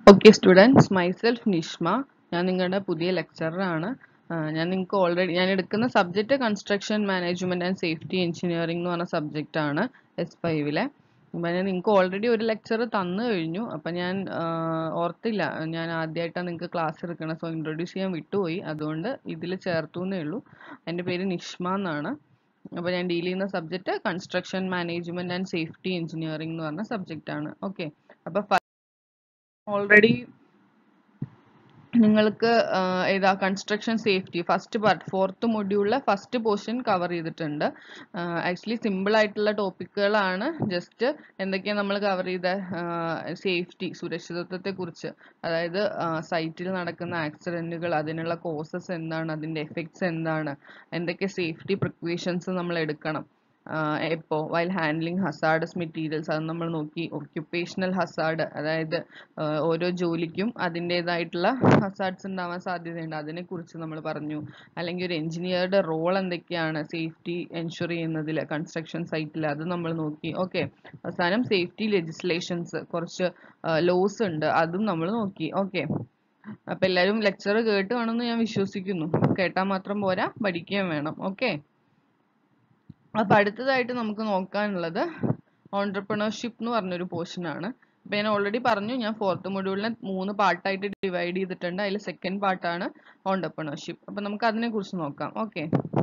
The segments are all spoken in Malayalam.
ഓക്കെ സ്റ്റുഡൻസ് മൈസെൽഫ് നിഷ്മ ഞാൻ നിങ്ങളുടെ പുതിയ ലെക്ചറാണ് ഞാൻ നിങ്ങൾക്ക് ഓൾറെഡി ഞാൻ എടുക്കുന്ന subject construction management and safety engineering എന്ന് പറഞ്ഞ സബ്ജക്റ്റ് ആണ് എസ് ഫൈവിലെ അപ്പം ഞാൻ നിങ്ങൾക്ക് ഓൾറെഡി ഒരു ലെക്ചർ തന്നു കഴിഞ്ഞു അപ്പം ഞാൻ ആ, ഓർത്തില്ല ഞാൻ ആദ്യമായിട്ടാണ് നിങ്ങൾക്ക് ക്ലാസ് എടുക്കണം സോ ഇൻട്രൊഡ്യൂസ് ചെയ്യാൻ വിട്ടുപോയി അതുകൊണ്ട് ഇതിൽ ചേർത്തു എന്നേ ഉള്ളൂ എൻ്റെ പേര് നിഷ്മ എന്നാണ് അപ്പോൾ ഞാൻ ഡീൽ ചെയ്യുന്ന subject construction management and safety engineering എന്ന് പറഞ്ഞ സബ്ജക്റ്റ് ആണ് ഓക്കെ അപ്പോൾ ഓൾറെഡി നിങ്ങൾക്ക് ആഹ് ഏതാ construction safety first part fourth മൊഡ്യൂളിലെ ഫസ്റ്റ് പോർഷൻ കവർ ചെയ്തിട്ടുണ്ട് ആക്ച്വലി സിമ്പിൾ ആയിട്ടുള്ള ടോപ്പിക്കുകളാണ് ജസ്റ്റ് എന്തൊക്കെയാണ് നമ്മൾ കവർ ചെയ്ത സേഫ്റ്റി സുരക്ഷിതത്വത്തെ കുറിച്ച് അതായത് സൈറ്റിൽ നടക്കുന്ന ആക്സിഡന്റുകൾ അതിനുള്ള കോസസ് എന്താണ് അതിന്റെ എഫക്ട്സ് എന്താണ് എന്തൊക്കെ സേഫ്റ്റി പ്രിക്വേഷൻസ് നമ്മൾ എടുക്കണം എപ്പോ വൈൽ ഹാൻഡ്ലിംഗ് ഹസാർഡസ് മെറ്റീരിയൽസ് അത് നമ്മൾ നോക്കി ഒക്യുപ്പേഷണൽ ഹസാർഡ് അതായത് ആഹ് ഓരോ ജോലിക്കും അതിൻ്റെതായിട്ടുള്ള ഹസാർഡ്സ് ഉണ്ടാവാൻ സാധ്യതയുണ്ട് അതിനെ കുറിച്ച് നമ്മൾ പറഞ്ഞു അല്ലെങ്കിൽ ഒരു എഞ്ചിനീയറുടെ റോൾ എന്തൊക്കെയാണ് സേഫ്റ്റി എൻഷുർ ചെയ്യുന്നതിൽ കൺസ്ട്രക്ഷൻ സൈറ്റിൽ അത് നമ്മൾ നോക്കി ഓക്കെ അവസാനം സേഫ്റ്റി ലെജിസ്ലേഷൻസ് കുറച്ച് ലോസ് ഉണ്ട് അതും നമ്മൾ നോക്കി ഓക്കെ അപ്പൊ എല്ലാവരും ലെക്ചർ കേട്ട് കാണുമെന്ന് ഞാൻ വിശ്വസിക്കുന്നു കേട്ടാൽ മാത്രം പോരാ പഠിക്കുകയും വേണം ഓക്കെ അപ്പൊ അടുത്തതായിട്ട് നമുക്ക് നോക്കാനുള്ളത് ഓണ്ടർപ്രണർഷിപ്പ് എന്ന് പറഞ്ഞൊരു പോർഷൻ ആണ് അപ്പൊ ഞാൻ ഓൾറെഡി പറഞ്ഞു ഞാൻ ഫോർത്ത് മൊഡ്യൂളിനെ മൂന്ന് പാർട്ടായിട്ട് ഡിവൈഡ് ചെയ്തിട്ടുണ്ട് അതിൽ സെക്കൻഡ് പാർട്ടാണ് ഓണ്ടർപ്രണർഷിപ്പ് അപ്പൊ നമുക്ക് അതിനെ കുറിച്ച് നോക്കാം ഓക്കെ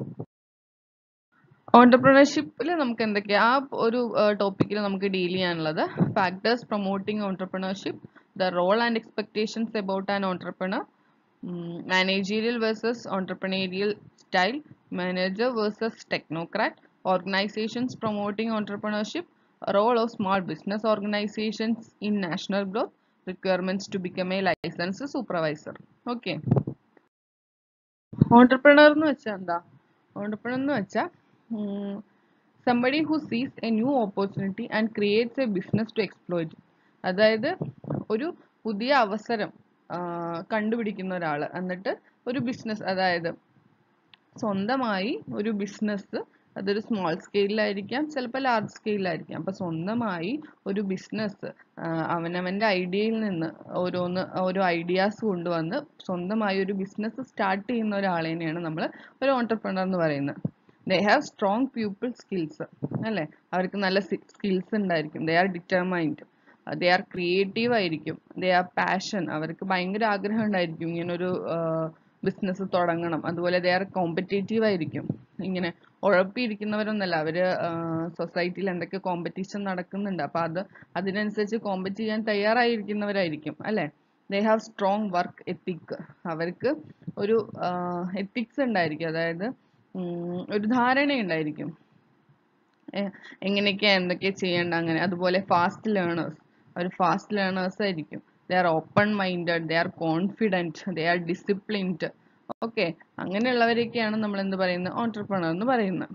ഓണ്ടർപ്രണർഷിപ്പിൽ നമുക്ക് എന്തൊക്കെയാ ആ ഒരു ടോപ്പിക്കിൽ നമുക്ക് ഡീൽ ചെയ്യാനുള്ളത് factors promoting entrepreneurship the role and expectations about an entrepreneur managerial versus entrepreneurial style manager versus technocrat organisations promoting entrepreneurship role of small business organisations in national growth requirements to become a licence supervisor okay entrepreneur എന്ന് വെച്ചാൽ എന്താ ഓണ്ടർപ്രണർ എന്ന് വെച്ചാൽ somebody who sees a new opportunity and creates a business to exploit it. അതായത് ഒരു പുതിയ അവസരം ആ, കണ്ടുപിടിക്കുന്ന ഒരാള് എന്നിട്ട് ഒരു ബിസിനസ് അതായത് സ്വന്തമായി ഒരു ബിസിനസ് അതൊരു സ്മോൾ സ്കെയിലായിരിക്കാം ചിലപ്പോൾ ലാർജ് സ്കെയിലായിരിക്കാം അപ്പൊ സ്വന്തമായി ഒരു ബിസിനസ് അവനവന്റെ ഐഡിയയിൽ നിന്ന് ഓരോന്ന് ഓരോ ഐഡിയാസ് കൊണ്ടുവന്ന് സ്വന്തമായി ഒരു ബിസിനസ് സ്റ്റാർട്ട് ചെയ്യുന്ന ഒരാളെന്നെയാണ് നമ്മൾ ഒരു ഓണ്ടർപ്രണർ എന്ന് പറയുന്നത് they have strong people skills അല്ലേ അവർക്ക് നല്ല സ്കിൽസ് ഉണ്ടായിരിക്കും they are determined they are creative ആയിരിക്കും ദേ ആർ പാഷൻ അവർക്ക് ഭയങ്കര ആഗ്രഹം ഉണ്ടായിരിക്കും ഇങ്ങനൊരു ബിസിനസ് തുടങ്ങണം അതുപോലെ ദേ ആർ കോമ്പറ്റേറ്റീവ് ആയിരിക്കും ഇങ്ങനെ ഉഴപ്പിയിരിക്കുന്നവരൊന്നല്ല അവര് സൊസൈറ്റിയിൽ എന്തൊക്കെ കോമ്പറ്റീഷൻ നടക്കുന്നുണ്ട് അപ്പൊ അത് അതിനനുസരിച്ച് കോമ്പറ്റ് ചെയ്യാൻ തയ്യാറായിരിക്കുന്നവരായിരിക്കും അല്ലെ they have strong work ethic അവർക്ക് ഒരു എത്തിക്സ് ഉണ്ടായിരിക്കും അതായത് ഉം, ഒരു ധാരണയുണ്ടായിരിക്കും എ- എങ്ങനെയൊക്കെയാ എന്തൊക്കെ ചെയ്യേണ്ട അങ്ങനെ അതുപോലെ ഫാസ്റ്റ് ലേണേഴ്സ് അവർ ഫാസ്റ്റ് ലേണേഴ്സ് ആയിരിക്കും they are open minded they are confident they are disciplined okay അങ്ങനെയുള്ളവരെയൊക്കെയാണ് നമ്മൾ എന്ത് പറയുന്നത് ഓണ്ടർപ്രണർ എന്ന് പറയുന്നത്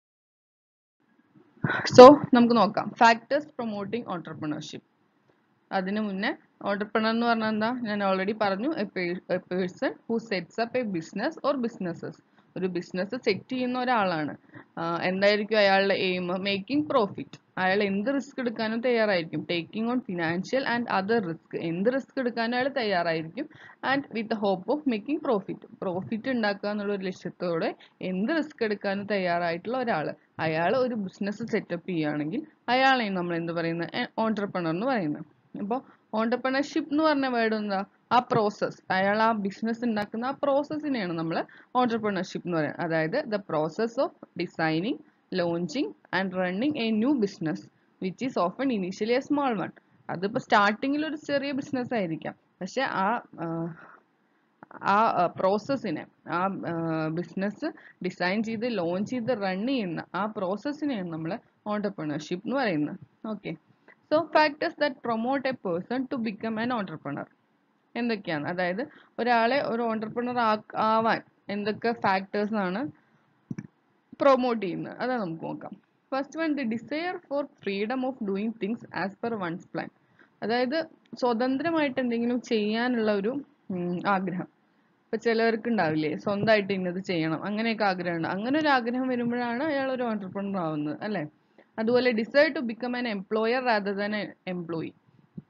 സോ നമുക്ക് നോക്കാം ഫാക്ടേഴ്സ് പ്രൊമോട്ടിംഗ് ഓണ്ടർപ്രണർഷിപ്പ് അതിനു മുന്നേ ഓണ്ടർപ്രണർ എന്ന് പറഞ്ഞാൽ എന്താ ഞാൻ ഓൾറെഡി പറഞ്ഞു a person who sets up a business or businesses ഒരു ബിസിനസ് സെറ്റ് ചെയ്യുന്ന ഒരാളാണ് ആഹ് എന്തായിരിക്കും അയാളുടെ എയിം മേക്കിംഗ് പ്രോഫിറ്റ് അയാൾ എന്ത് റിസ്ക് എടുക്കാനും തയ്യാറായിരിക്കും taking on financial and other risk എന്ത് റിസ്ക് എടുക്കാനും അയാൾ തയ്യാറായിരിക്കും and with hope of making profit profit ഉണ്ടാക്കുക എന്നുള്ള ഒരു ലക്ഷ്യത്തോടെ എന്ത് റിസ്ക് എടുക്കാനും തയ്യാറായിട്ടുള്ള ഒരാൾ അയാൾ ഒരു ബിസിനസ് സെറ്റപ്പ് ചെയ്യുകയാണെങ്കിൽ അയാളെയും നമ്മൾ എന്ത് പറയുന്നത് ഓണ്ടർപ്രണർ എന്ന് പറയുന്നത് അപ്പോൾ ഓണ്ടർപ്രണർഷിപ്പ് എന്ന് പറഞ്ഞ വേർഡ് എന്താ ആ പ്രോസസ് അയാൾ ആ ബിസിനസ് ഉണ്ടാക്കുന്ന ആ പ്രോസസ്സിനെയാണ് നമ്മൾ ഓണ്ടർപ്രണർഷിപ്പ് എന്ന് പറയുന്നത് അതായത് the process of designing launching and running a new business which is often initially a small one അതിപ്പോ സ്റ്റാർട്ടിങ്ങിൽ ഒരു ചെറിയ ബിസിനസ് ആയിരിക്കാം പക്ഷെ ആ ആ, ആ പ്രോസസ്സിനെ ആ ബിസിനസ് ഡിസൈൻ ചെയ്ത് ലോഞ്ച് ചെയ്ത് റൺ ചെയ്യുന്ന ആ പ്രോസസ്സിനെയാണ് നമ്മൾ ഓണ്ടർപ്രണർഷിപ്പ് എന്ന് പറയുന്നത് okay so factors that promote a person to become an entrepreneur എന്തൊക്കെയാണ് അതായത് ഒരാളെ ഒരു ഓണ്ടർപ്രണർ ആവാൻ എന്തൊക്കെ ഫാക്ടേഴ്സ് ആണ് പ്രൊമോട്ട് ചെയ്യുന്നത് അതാണ് നമുക്ക് നോക്കാം first one the desire for freedom of doing things as per one's plan അതായത് സ്വതന്ത്രമായിട്ട് എന്തെങ്കിലും ചെയ്യാനുള്ള ഒരു ഉം, ആഗ്രഹം ഇപ്പൊ ചിലവർക്ക് ഉണ്ടാവില്ലേ സ്വന്തമായിട്ട് ഇന്നത് ചെയ്യണം അങ്ങനെയൊക്കെ ആഗ്രഹമുണ്ട് അങ്ങനെ ഒരു ആഗ്രഹം വരുമ്പോഴാണ് അയാൾ ഒരു ഓണ്ടർപ്രണർ ആവുന്നത് അല്ലെ അതുപോലെ decide to become an employer rather than employee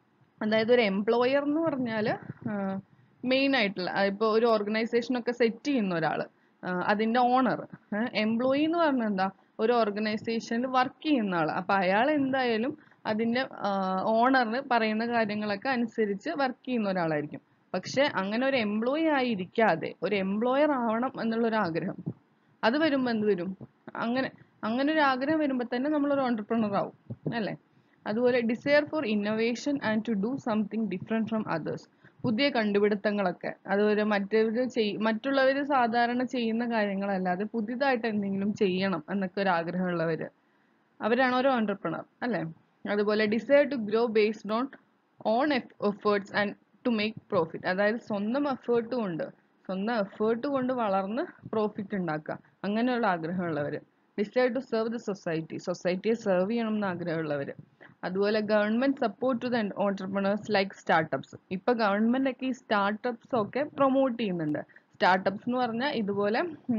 അതായത് ഒരു എംപ്ലോയർ എന്ന് പറഞ്ഞാൽ മെയിൻ ആയിട്ടുള്ള ഇപ്പോൾ ഒരു ഓർഗനൈസേഷൻ ഒക്കെ സെറ്റ് ചെയ്യുന്ന ഒരാൾ അതിൻ്റെ ഓണർ എംപ്ലോയി എന്ന് പറഞ്ഞാൽ എന്താ ഒരു ഓർഗനൈസേഷനിൽ വർക്ക് ചെയ്യുന്ന ആൾ അപ്പം അയാൾ എന്തായാലും അതിൻ്റെ ഓണറിന് പറയുന്ന കാര്യങ്ങളൊക്കെ അനുസരിച്ച് വർക്ക് ചെയ്യുന്ന ഒരാളായിരിക്കും പക്ഷെ അങ്ങനെ ഒരു എംപ്ലോയി ആയിരിക്കാതെ ഒരു എംപ്ലോയർ ആവണം എന്നുള്ളൊരു ആഗ്രഹം അത് വരുമ്പോൾ എന്ത് വരും അങ്ങനെ അങ്ങനെ ഒരു ആഗ്രഹം വരുമ്പോൾ തന്നെ നമ്മൾ ഒരു ഓണ്ടർപ്രണർ ആവും അല്ലേ അതുപോലെ desire for innovation and to do something different from others പുതിയ കണ്ടുപിടുത്തങ്ങളൊക്കെ അതുപോലെ മറ്റവർ ചെയ് മറ്റുള്ളവർ സാധാരണ ചെയ്യുന്ന കാര്യങ്ങളല്ലാതെ പുതിയതായിട്ട് എന്തെങ്കിലും ചെയ്യണം എന്നൊക്കെ ഒരു ആഗ്രഹമുള്ളവർ അവരാണ് ഒരു ഓണ്ടർപ്രണർ അല്ലേ അതുപോലെ desire to grow based on own efforts and to make profit അതായത് സ്വന്തം എഫേർട്ട് കൊണ്ട് സ്വന്തം എഫേർട്ട് കൊണ്ട് വളർന്ന് പ്രോഫിറ്റ് ഉണ്ടാക്കുക അങ്ങനെയുള്ള ആഗ്രഹമുള്ളവർ decide to serve the society സൊസൈറ്റിയെ സെർവ് ചെയ്യണം എന്ന് ആഗ്രഹമുള്ളവർ അതുപോലെ government support to the entrepreneurs like startups ഇപ്പൊ ഗവൺമെന്റ് ഒക്കെ ഈ സ്റ്റാർട്ടപ്സ് ഒക്കെ പ്രൊമോട്ട് ചെയ്യുന്നുണ്ട് സ്റ്റാർട്ടപ്സ് എന്ന് പറഞ്ഞാൽ ഇതുപോലെ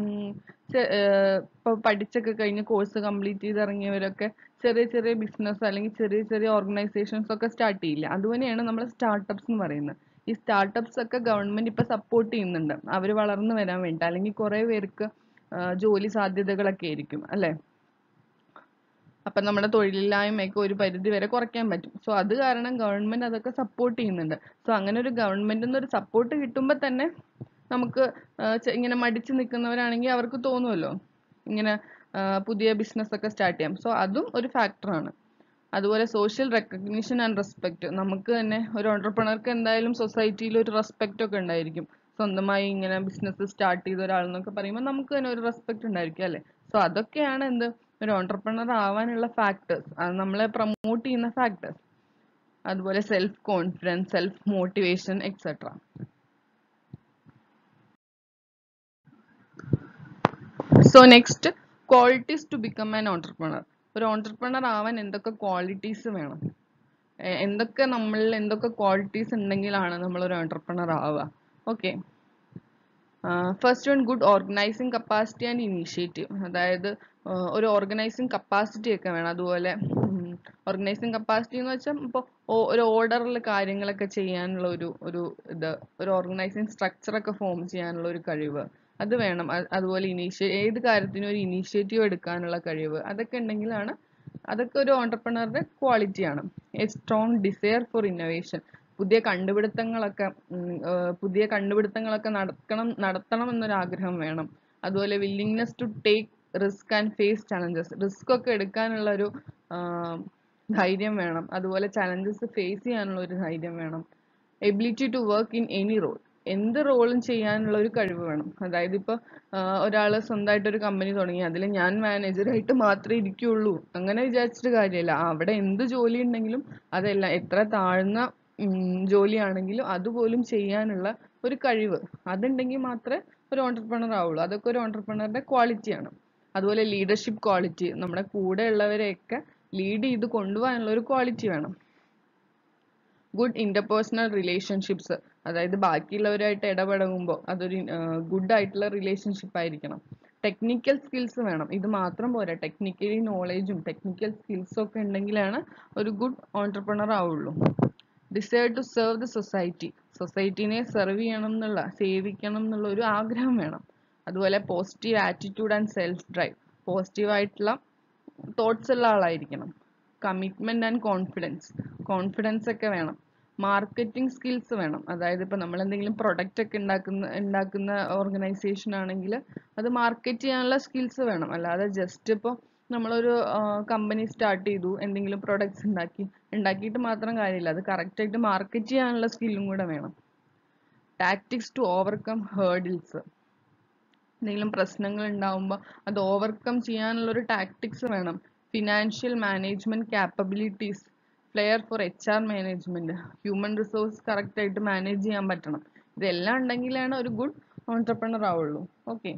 ഇപ്പോൾ പഠിച്ചൊക്കെ കഴിഞ്ഞ് കോഴ്സ് കംപ്ലീറ്റ് ചെയ്ത് ഇറങ്ങിയവരൊക്കെ ചെറിയ ചെറിയ ബിസിനസ് അല്ലെങ്കിൽ ചെറിയ ചെറിയ ഓർഗനൈസേഷൻസ് ഒക്കെ സ്റ്റാർട്ട് ചെയ്യില്ല അതുപോലെയാണ് നമ്മൾ സ്റ്റാർട്ടപ്സ് എന്ന് പറയുന്നത് ഈ സ്റ്റാർട്ടപ്സ് ഒക്കെ ഗവൺമെന്റ് ഇപ്പൊ സപ്പോർട്ട് ചെയ്യുന്നുണ്ട് അവർ വളർന്നു വരാൻ വേണ്ടി അല്ലെങ്കിൽ കുറെ പേർക്ക് ജോലി സാധ്യതകളൊക്കെ ആയിരിക്കും അല്ലേ അപ്പൊ നമ്മുടെ തൊഴിലില്ലായ്മയൊക്കെ ഒരു പരിധി വരെ കുറയ്ക്കാൻ പറ്റും സോ അത് കാരണം ഗവൺമെന്റ് അതൊക്കെ സപ്പോർട്ട് ചെയ്യുന്നുണ്ട് സോ അങ്ങനെ ഒരു ഗവൺമെന്റിൽ നിന്ന് ഒരു സപ്പോർട്ട് കിട്ടുമ്പോൾ തന്നെ നമുക്ക് ഇങ്ങനെ മടിച്ചു നിൽക്കുന്നവരാണെങ്കിൽ അവർക്ക് തോന്നുമല്ലോ ഇങ്ങനെ പുതിയ ബിസിനസ് ഒക്കെ സ്റ്റാർട്ട് ചെയ്യാം സോ അതും ഒരു ഫാക്ടറാണ് അതുപോലെ സോഷ്യൽ റെക്കഗ്നിഷൻ ആൻഡ് റെസ്പെക്ട് നമുക്ക് തന്നെ ഒരു ഓണ്ടർപ്രണർക്ക് എന്തായാലും സൊസൈറ്റിയിൽ ഒരു റെസ്പെക്റ്റ് ഒക്കെ ഉണ്ടായിരിക്കും സ്വന്തമായി ഇങ്ങനെ ബിസിനസ് സ്റ്റാർട്ട് ചെയ്ത ഒരാളെന്നൊക്കെ പറയുമ്പോൾ നമുക്ക് തന്നെ ഒരു റെസ്പെക്ട് ഉണ്ടായിരിക്കും അല്ലേ സോ അതൊക്കെയാണ് എന്ത് ഒരു ഓണ്ടർപ്രണർ ആവാനുള്ള ഫാക്ടേഴ്സ് അത് നമ്മളെ പ്രൊമോട്ട് ചെയ്യുന്ന ഫാക്ടേഴ്സ് അതുപോലെ self confidence self motivation etcetera so next qualities to become an entrepreneur ഒരു ഓണ്ടർപ്രണർ ആവാൻ എന്തൊക്കെ ക്വാളിറ്റീസ് വേണം എന്തൊക്കെ നമ്മളിൽ എന്തൊക്കെ ക്വാളിറ്റീസ് ഉണ്ടെങ്കിലാണ് നമ്മൾ ഒരു ഓണ്ടർപ്രണർ ആവുക okay first one good organising capacity and initiative അതായത് ഒരു ഓർഗനൈസിങ് കപ്പാസിറ്റി ഒക്കെ വേണം അതുപോലെ ഓർഗനൈസിങ് കപ്പാസിറ്റി എന്ന് വെച്ചാൽ ഇപ്പോൾ ഒരു ഓർഡറിൽ കാര്യങ്ങളൊക്കെ ചെയ്യാനുള്ള ഒരു ഒരു ഇത് ഒരു ഓർഗനൈസിങ് സ്ട്രക്ചർ ഒക്കെ ഫോം ചെയ്യാനുള്ള ഒരു കഴിവ് അത് വേണം അതുപോലെ ഇനീഷ്യ ഏത് കാര്യത്തിനും ഒരു ഇനീഷ്യേറ്റീവ് എടുക്കാനുള്ള കഴിവ് അതൊക്കെ ഉണ്ടെങ്കിലാണ് അതൊക്കെ ഒരു ഓണ്ടർപ്രണറുടെ ക്വാളിറ്റിയാണ് a strong desire for innovation പുതിയ കണ്ടുപിടുത്തങ്ങളൊക്കെ പുതിയ കണ്ടുപിടുത്തങ്ങളൊക്കെ നടക്കണം നടത്തണം എന്നൊരു ആഗ്രഹം വേണം അതുപോലെ willingness to take risk and face challenges risk ഒക്കെ എടുക്കാനുള്ള ഒരു ധൈര്യം വേണം അതുപോലെ ചലഞ്ചസ് ഫേസ് ചെയ്യാനുള്ള ഒരു ധൈര്യം വേണം ability to work in any role എന്ത് റോളും ചെയ്യാനുള്ള ഒരു കഴിവ് വേണം അതായത് ഇപ്പോൾ ഒരാൾ സ്വന്തമായിട്ട് ഒരു കമ്പനി തുടങ്ങി അതിൽ ഞാൻ മാനേജറായിട്ട് മാത്രമേ ഇരിക്കുള്ളൂ അങ്ങനെ വിചാരിച്ചിട്ട് കാര്യമില്ല അവിടെ എന്ത് ജോലി ഉണ്ടെങ്കിലും അതെല്ലാം എത്ര താഴ്ന്ന ജോലിയാണെങ്കിലും അതുപോലും ചെയ്യാനുള്ള ഒരു കഴിവ് അതുണ്ടെങ്കിൽ മാത്രമേ ഒരു ഓണ്ടർപ്രണർ ആവുള്ളൂ അതൊക്കെ ഒരു ഓണ്ടർപ്രണറുടെ ക്വാളിറ്റിയാണ് അതുപോലെ ലീഡർഷിപ്പ് ക്വാളിറ്റി നമ്മുടെ കൂടെ ഉള്ളവരെയൊക്കെ ലീഡ് ചെയ്ത് കൊണ്ടുപോകാനുള്ള ഒരു ക്വാളിറ്റി വേണം ഗുഡ് ഇന്റർപേഴ്സണൽ റിലേഷൻഷിപ്സ് അതായത് ബാക്കിയുള്ളവരായിട്ട് ഇടപഴകുമ്പോൾ അതൊരു ഗുഡ് ആയിട്ടുള്ള റിലേഷൻഷിപ്പ് ആയിരിക്കണം ടെക്നിക്കൽ സ്കിൽസ് വേണം ഇത് മാത്രം പോരാ ടെക്നിക്കലി നോളേജും ടെക്നിക്കൽ സ്കിൽസും ഒക്കെ ഉണ്ടെങ്കിലാണ് ഒരു ഗുഡ് ഓണ്ടർപ്രണർ ആവുള്ളൂ desire to serve the society സൊസൈറ്റിനെ സെർവ് ചെയ്യണം എന്നുള്ള സേവിക്കണം എന്നുള്ള ഒരു ആഗ്രഹം വേണം അതുപോലെ positive attitude and self drive positive ആയിട്ടുള്ള തോട്ട്സ് ഉള്ള ആളായിരിക്കണം കമ്മിറ്റ്മെന്റ് ആൻഡ് കോൺഫിഡൻസ് കോൺഫിഡൻസ് ഒക്കെ വേണം മാർക്കറ്റിംഗ് സ്കിൽസ് വേണം അതായത് ഇപ്പൊ നമ്മൾ എന്തെങ്കിലും പ്രൊഡക്റ്റ് ഒക്കെ ഉണ്ടാക്കുന്ന ഉണ്ടാക്കുന്ന ഓർഗനൈസേഷൻ ആണെങ്കിൽ അത് മാർക്കറ്റ് ചെയ്യാനുള്ള സ്കിൽസ് വേണം അല്ലാതെ ജസ്റ്റ് ഇപ്പോൾ നമ്മളൊരു കമ്പനി സ്റ്റാർട്ട് ചെയ്തു എന്തെങ്കിലും പ്രൊഡക്ട്സ് ഉണ്ടാക്കി ഉണ്ടാക്കിയിട്ട് മാത്രം കാര്യമില്ല അത് കറക്റ്റ് ആയിട്ട് മാർക്കറ്റ് ചെയ്യാനുള്ള സ്കില്ലും കൂടെ വേണം ടാക്ടിക്സ് ടു ഓവർകം ഹേർഡിൽസ് എന്തെങ്കിലും പ്രശ്നങ്ങൾ ഉണ്ടാവുമ്പോൾ അത് ഓവർകം ചെയ്യാനുള്ള ഒരു ടാക്ടിക്സ് വേണം financial management capabilities flair for H R management human resource correct ആയിട്ട് മാനേജ് ചെയ്യാൻ പറ്റണം ഇതെല്ലാം ഉണ്ടെങ്കിലാണ് ഒരു ഗുഡ് ഓൺടർപ്രണർ ആവുള്ളൂ okay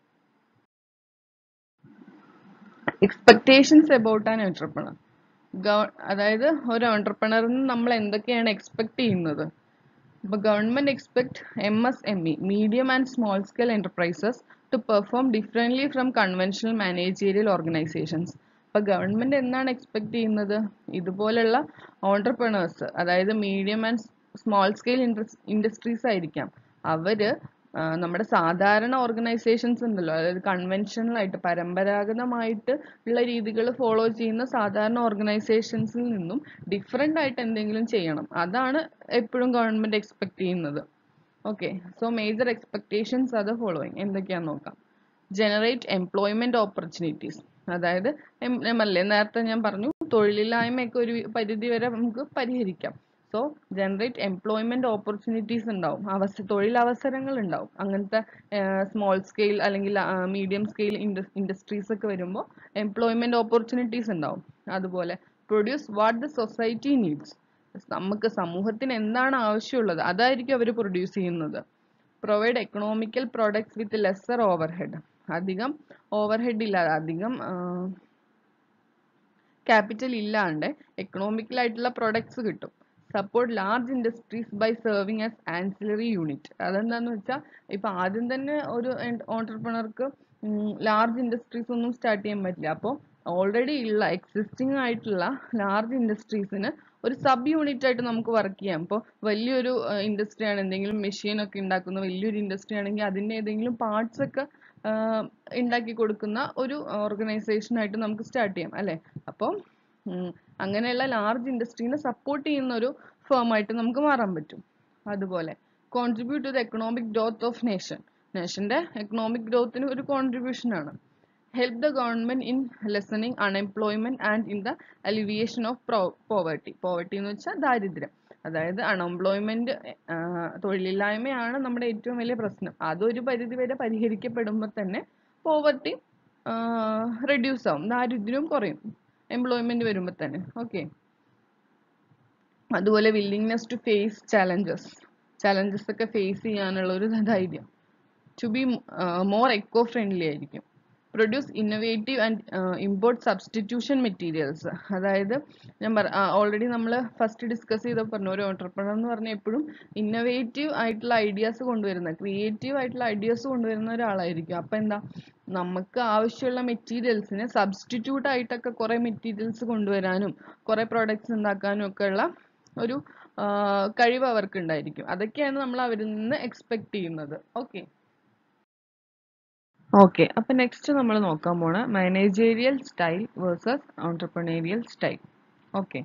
expectations about an entrepreneur അതായത് ഒരു ഓൺടർപ്രണറിന് നമ്മൾ എന്തൊക്കെയാണ് എക്സ്പെക്ട് ചെയ്യുന്നത് ഇപ്പോൾ government expect M S M E medium and small scale enterprises to perform differently from conventional managerial organisations അപ്പൊ ഗവൺമെന്റ് എന്താണ് എക്സ്പെക്ട് ചെയ്യുന്നത് ഇതുപോലുള്ള ഓണ്ടർപ്രണേഴ്സ് അതായത് medium and small scale industries ആയിരിക്കാം അവര് ആ, നമ്മുടെ സാധാരണ ഓർഗനൈസേഷൻസ് ഉണ്ടല്ലോ അതായത് കൺവെൻഷണൽ ആയിട്ട് പരമ്പരാഗതമായിട്ട് ഉള്ള രീതികൾ ഫോളോ ചെയ്യുന്ന സാധാരണ ഓർഗനൈസേഷൻസിൽ നിന്നും ഡിഫറെൻ്റ് ആയിട്ട് എന്തെങ്കിലും ചെയ്യണം അതാണ് എപ്പോഴും ഗവൺമെന്റ് എക്സ്പെക്ട് ചെയ്യുന്നത് ഓക്കെ സോ മേജർ എക്സ്പെക്ടേഷൻസ് അത് ഫോളോയിങ് എന്തൊക്കെയാന്ന് നോക്കാം ജനറേറ്റ് എംപ്ലോയ്മെന്റ് ഓപ്പർച്യൂണിറ്റീസ് അതായത് എം- എം അല്ലേ നേരത്തെ ഞാൻ പറഞ്ഞു തൊഴിലില്ലായ്മയൊക്കെ ഒരു പരിധി വരെ നമുക്ക് പരിഹരിക്കാം സോ ജനറേറ്റ് എംപ്ലോയ്മെന്റ് ഓപ്പർച്യൂണിറ്റീസ് ഉണ്ടാവും അവസ തൊഴിലവസരങ്ങൾ ഉണ്ടാവും അങ്ങനത്തെ സ്മോൾ സ്കെയിൽ അല്ലെങ്കിൽ മീഡിയം സ്കെയിൽ ഇൻഡസ്ട്രീസ് ഒക്കെ വരുമ്പോൾ എംപ്ലോയ്മെന്റ് ഓപ്പർച്യൂണിറ്റീസ് ഉണ്ടാവും അതുപോലെ produce what the society needs നമുക്ക് സമൂഹത്തിന് എന്താണ് ആവശ്യമുള്ളത് അതായിരിക്കും അവർ പ്രൊഡ്യൂസ് ചെയ്യുന്നത് provide economical products with lesser overhead അധികം ഓവർഹെഡ് ഇല്ലാതെ അധികം ക്യാപിറ്റൽ ഇല്ലാണ്ട് എക്കണോമിക്കൽ ആയിട്ടുള്ള പ്രൊഡക്ട്സ് കിട്ടും support large industries by serving as ancillary unit അതെന്താന്ന് വെച്ചാൽ ഇപ്പൊ ആദ്യം തന്നെ ഒരു ഓണ്ടർപ്രണർക്ക് ലാർജ് ഇൻഡസ്ട്രീസ് ഒന്നും സ്റ്റാർട്ട് ചെയ്യാൻ പറ്റില്ല അപ്പോൾ ഓൾറെഡി ഉള്ള എക്സിസ്റ്റിംഗ് ആയിട്ടുള്ള ലാർജ് ഇൻഡസ്ട്രീസിന് ഒരു സബ് യൂണിറ്റ് ആയിട്ട് നമുക്ക് വർക്ക് ചെയ്യാം ഇപ്പോൾ വലിയൊരു ഇൻഡസ്ട്രി ആണ് എന്തെങ്കിലും മെഷീൻ ഒക്കെ ഉണ്ടാക്കുന്ന വലിയൊരു ഇൻഡസ്ട്രി ആണെങ്കിൽ അതിന്റെ ഏതെങ്കിലും പാർട്സ് ഒക്കെ ആഹ് ഉണ്ടാക്കി കൊടുക്കുന്ന ഒരു ഓർഗനൈസേഷൻ ആയിട്ട് നമുക്ക് സ്റ്റാർട്ട് ചെയ്യാം അല്ലെ അപ്പോൾ അങ്ങനെയുള്ള ലാർജ് ഇൻഡസ്ട്രീനെ സപ്പോർട്ട് ചെയ്യുന്ന ഒരു ഫേം ആയിട്ട് നമുക്ക് മാറാൻ പറ്റും അതുപോലെ contribute to the economic growth of nation നേഷന്റെ എക്കണോമിക് ഗ്രോത്തിന് ഒരു കോൺട്രിബ്യൂഷൻ ആണ് help the government in lessening unemployment and in the alleviation of pro- poverty poverty എന്ന് വെച്ചാൽ ദാരിദ്ര്യം അതായത് അൺഎംപ്ലോയ്മെന്റ് തൊഴിലില്ലായ്മയാണ് നമ്മുടെ ഏറ്റവും വലിയ പ്രശ്നം അതൊരു പരിധി വരെ പരിഹരിക്കപ്പെടുമ്പോൾ തന്നെ പോവർട്ടി റെഡ്യൂസ് ആവും ദാരിദ്ര്യവും കുറയും എംപ്ലോയ്മെന്റ് വരുമ്പോൾ തന്നെ ഓക്കെ അതുപോലെ willingness to face challenges challenges ഒക്കെ ഫേസ് ചെയ്യാനുള്ള ഒരു ധൈര്യം to be more eco friendly ആയിരിക്കും produce innovative and import substitution materials അതായത് ഞാൻ പറ ഓൾറെഡി നമ്മൾ ഫസ്റ്റ് ഡിസ്കസ് ചെയ്ത പറഞ്ഞു ഒരു ഓണ്ടർപ്രണർ എന്ന് പറഞ്ഞാൽ എപ്പോഴും ഇന്നോവേറ്റീവ് ആയിട്ടുള്ള ഐഡിയാസ് കൊണ്ടുവരുന്ന ക്രിയേറ്റീവ് ആയിട്ടുള്ള ഐഡിയാസ് കൊണ്ടുവരുന്ന ഒരാളായിരിക്കും അപ്പം എന്താ നമുക്ക് ആവശ്യമുള്ള മെറ്റീരിയൽസിനെ സബ്സ്റ്റിറ്റ്യൂട്ട് ആയിട്ടൊക്കെ കുറേ മെറ്റീരിയൽസ് കൊണ്ടുവരാനും കുറേ പ്രോഡക്ട്സ് ഉണ്ടാക്കാനും ഒക്കെ ഉള്ള ഒരു ആ, കഴിവ് അവർക്ക് ഉണ്ടായിരിക്കും അതൊക്കെയാണ് നമ്മൾ അവരിൽ നിന്ന് എക്സ്പെക്ട് ചെയ്യുന്നത് ഓക്കെ ഓക്കെ അപ്പൊ നെക്സ്റ്റ് നമ്മൾ നോക്കാൻ പോണ managerial style versus entrepreneurial style okay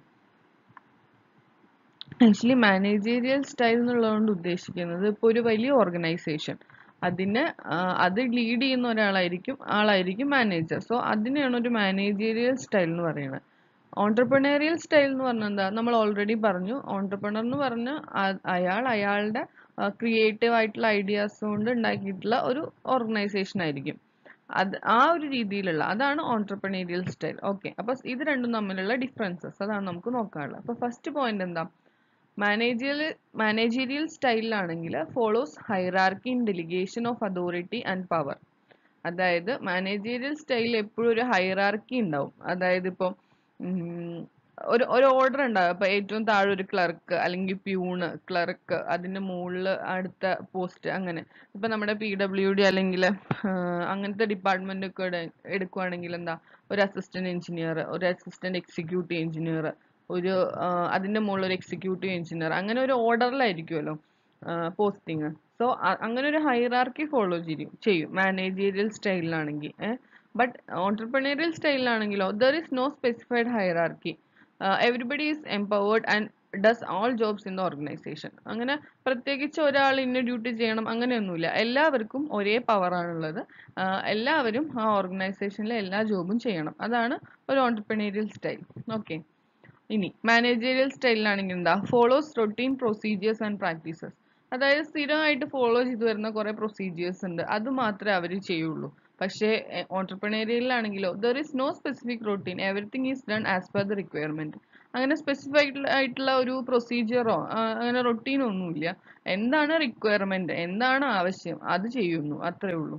actually managerial style എന്നുള്ളതുകൊണ്ട് ഉദ്ദേശിക്കുന്നത് ഇപ്പോൾ ഒരു വലിയ ഓർഗനൈസേഷൻ അതിന് ആ, അത് ലീഡ് ചെയ്യുന്ന ഒരാളായിരിക്കും ആളായിരിക്കും മാനേജർ സോ അതിനെയാണ് ഒരു മാനേജേരിയൽ സ്റ്റൈൽ എന്ന് പറയുന്നത് ഓണ്ടർപ്രണേറിയൽ സ്റ്റൈൽ എന്ന് പറഞ്ഞാൽ എന്താ നമ്മൾ ഓൾറെഡി പറഞ്ഞു ഓണ്ടർപ്രണർ എന്ന് പറഞ്ഞാൽ അയാൾ അയാളുടെ ക്രിയേറ്റീവ് ആയിട്ടുള്ള ഐഡിയാസ് കൊണ്ട് ഉണ്ടാക്കിയിട്ടുള്ള ഒരു ഓർഗനൈസേഷൻ ആയിരിക്കും അത് ആ ഒരു രീതിയിലുള്ള അതാണ് ഓണ്ടർപ്രണേറിയൽ സ്റ്റൈൽ ഓക്കെ അപ്പൊ ഇത് രണ്ടും തമ്മിലുള്ള ഡിഫറൻസസ് അതാണ് നമുക്ക് നോക്കാനുള്ളത് അപ്പൊ ഫസ്റ്റ് പോയിന്റ് എന്താ മാനേജിയൽ മാനേജീരിയൽ സ്റ്റൈലിലാണെങ്കിൽ follows hierarchy in delegation of authority and power അതായത് മാനേജീരിയൽ സ്റ്റൈലിൽ എപ്പോഴും ഒരു ഹൈറാർക്കി ഉണ്ടാവും അതായത് ഇപ്പം ഉം, ഒരു ഒരു ഓർഡർ ഉണ്ടാവും അപ്പൊ ഏറ്റവും താഴെ ഒരു ക്ലർക്ക് അല്ലെങ്കിൽ പ്യൂണ് ക്ലർക്ക് അതിന്റെ മുകളിൽ അടുത്ത പോസ്റ്റ് അങ്ങനെ ഇപ്പൊ നമ്മുടെ പി ഡബ്ല്യു ഡി അല്ലെങ്കിൽ അങ്ങനത്തെ ഡിപ്പാർട്ട്മെന്റ് ഒക്കെ എടു- എടുക്കുവാണെങ്കിൽ എന്താ ഒരു അസിസ്റ്റന്റ് എഞ്ചിനീയർ ഒരു അസിസ്റ്റന്റ് എക്സിക്യൂട്ടീവ് എഞ്ചിനീയർ ഒരു ആ, അതിന്റെ മുകളിൽ ഒരു എക്സിക്യൂട്ടീവ് എഞ്ചിനീയർ അങ്ങനെ ഒരു ഓർഡറിലായിരിക്കുമല്ലോ പോസ്റ്റിംഗ് സോ അങ്ങനെ ഒരു ഹൈറാർക്കി ഫോളോ ചെയ്യും ചെയ്യും മാനേജീരിയൽ സ്റ്റൈലിലാണെങ്കിൽ ബട്ട് ഓണ്ടർപ്രണേറിയൽ സ്റ്റൈലിലാണെങ്കിലോ there is no specified hierarchy everybody is empowered and does all jobs in the organisation അങ്ങനെ പ്രത്യേകിച്ച് ഒരാൾ ഇന്ന ഡ്യൂട്ടി ചെയ്യണം അങ്ങനെയൊന്നുമില്ല എല്ലാവർക്കും ഒരേ പവർ ആണുള്ളത് ആഹ് എല്ലാവരും ആ ഓർഗനൈസേഷനിലെ എല്ലാ ജോബും ചെയ്യണം അതാണ് ഒരു ഓണ്ടർപ്രണേറിയൽ സ്റ്റൈൽ ഓക്കെ ഇനി മാനേജീരിയൽ സ്റ്റൈലിലാണെങ്കിൽ എന്താ follows routine procedures and practices അതായത് സ്ഥിരമായിട്ട് ഫോളോ ചെയ്തു വരുന്ന കുറെ പ്രൊസീജിയേഴ്സ് ഉണ്ട് അത് മാത്രമേ അവർ ചെയ്യുള്ളൂ പക്ഷേ ഓണ്ടർപ്രണേറിയലിലാണെങ്കിലോ there is no specific routine everything is done as per the requirement അങ്ങനെ സ്പെസിഫൈ ആയിട്ടുള്ള ഒരു പ്രൊസീജിയറോ അങ്ങനെ റൊട്ടീനോ ഒന്നുമില്ല എന്താണ് റിക്വയർമെന്റ് എന്താണ് ആവശ്യം അത് ചെയ്യുന്നു അത്രേ ഉള്ളൂ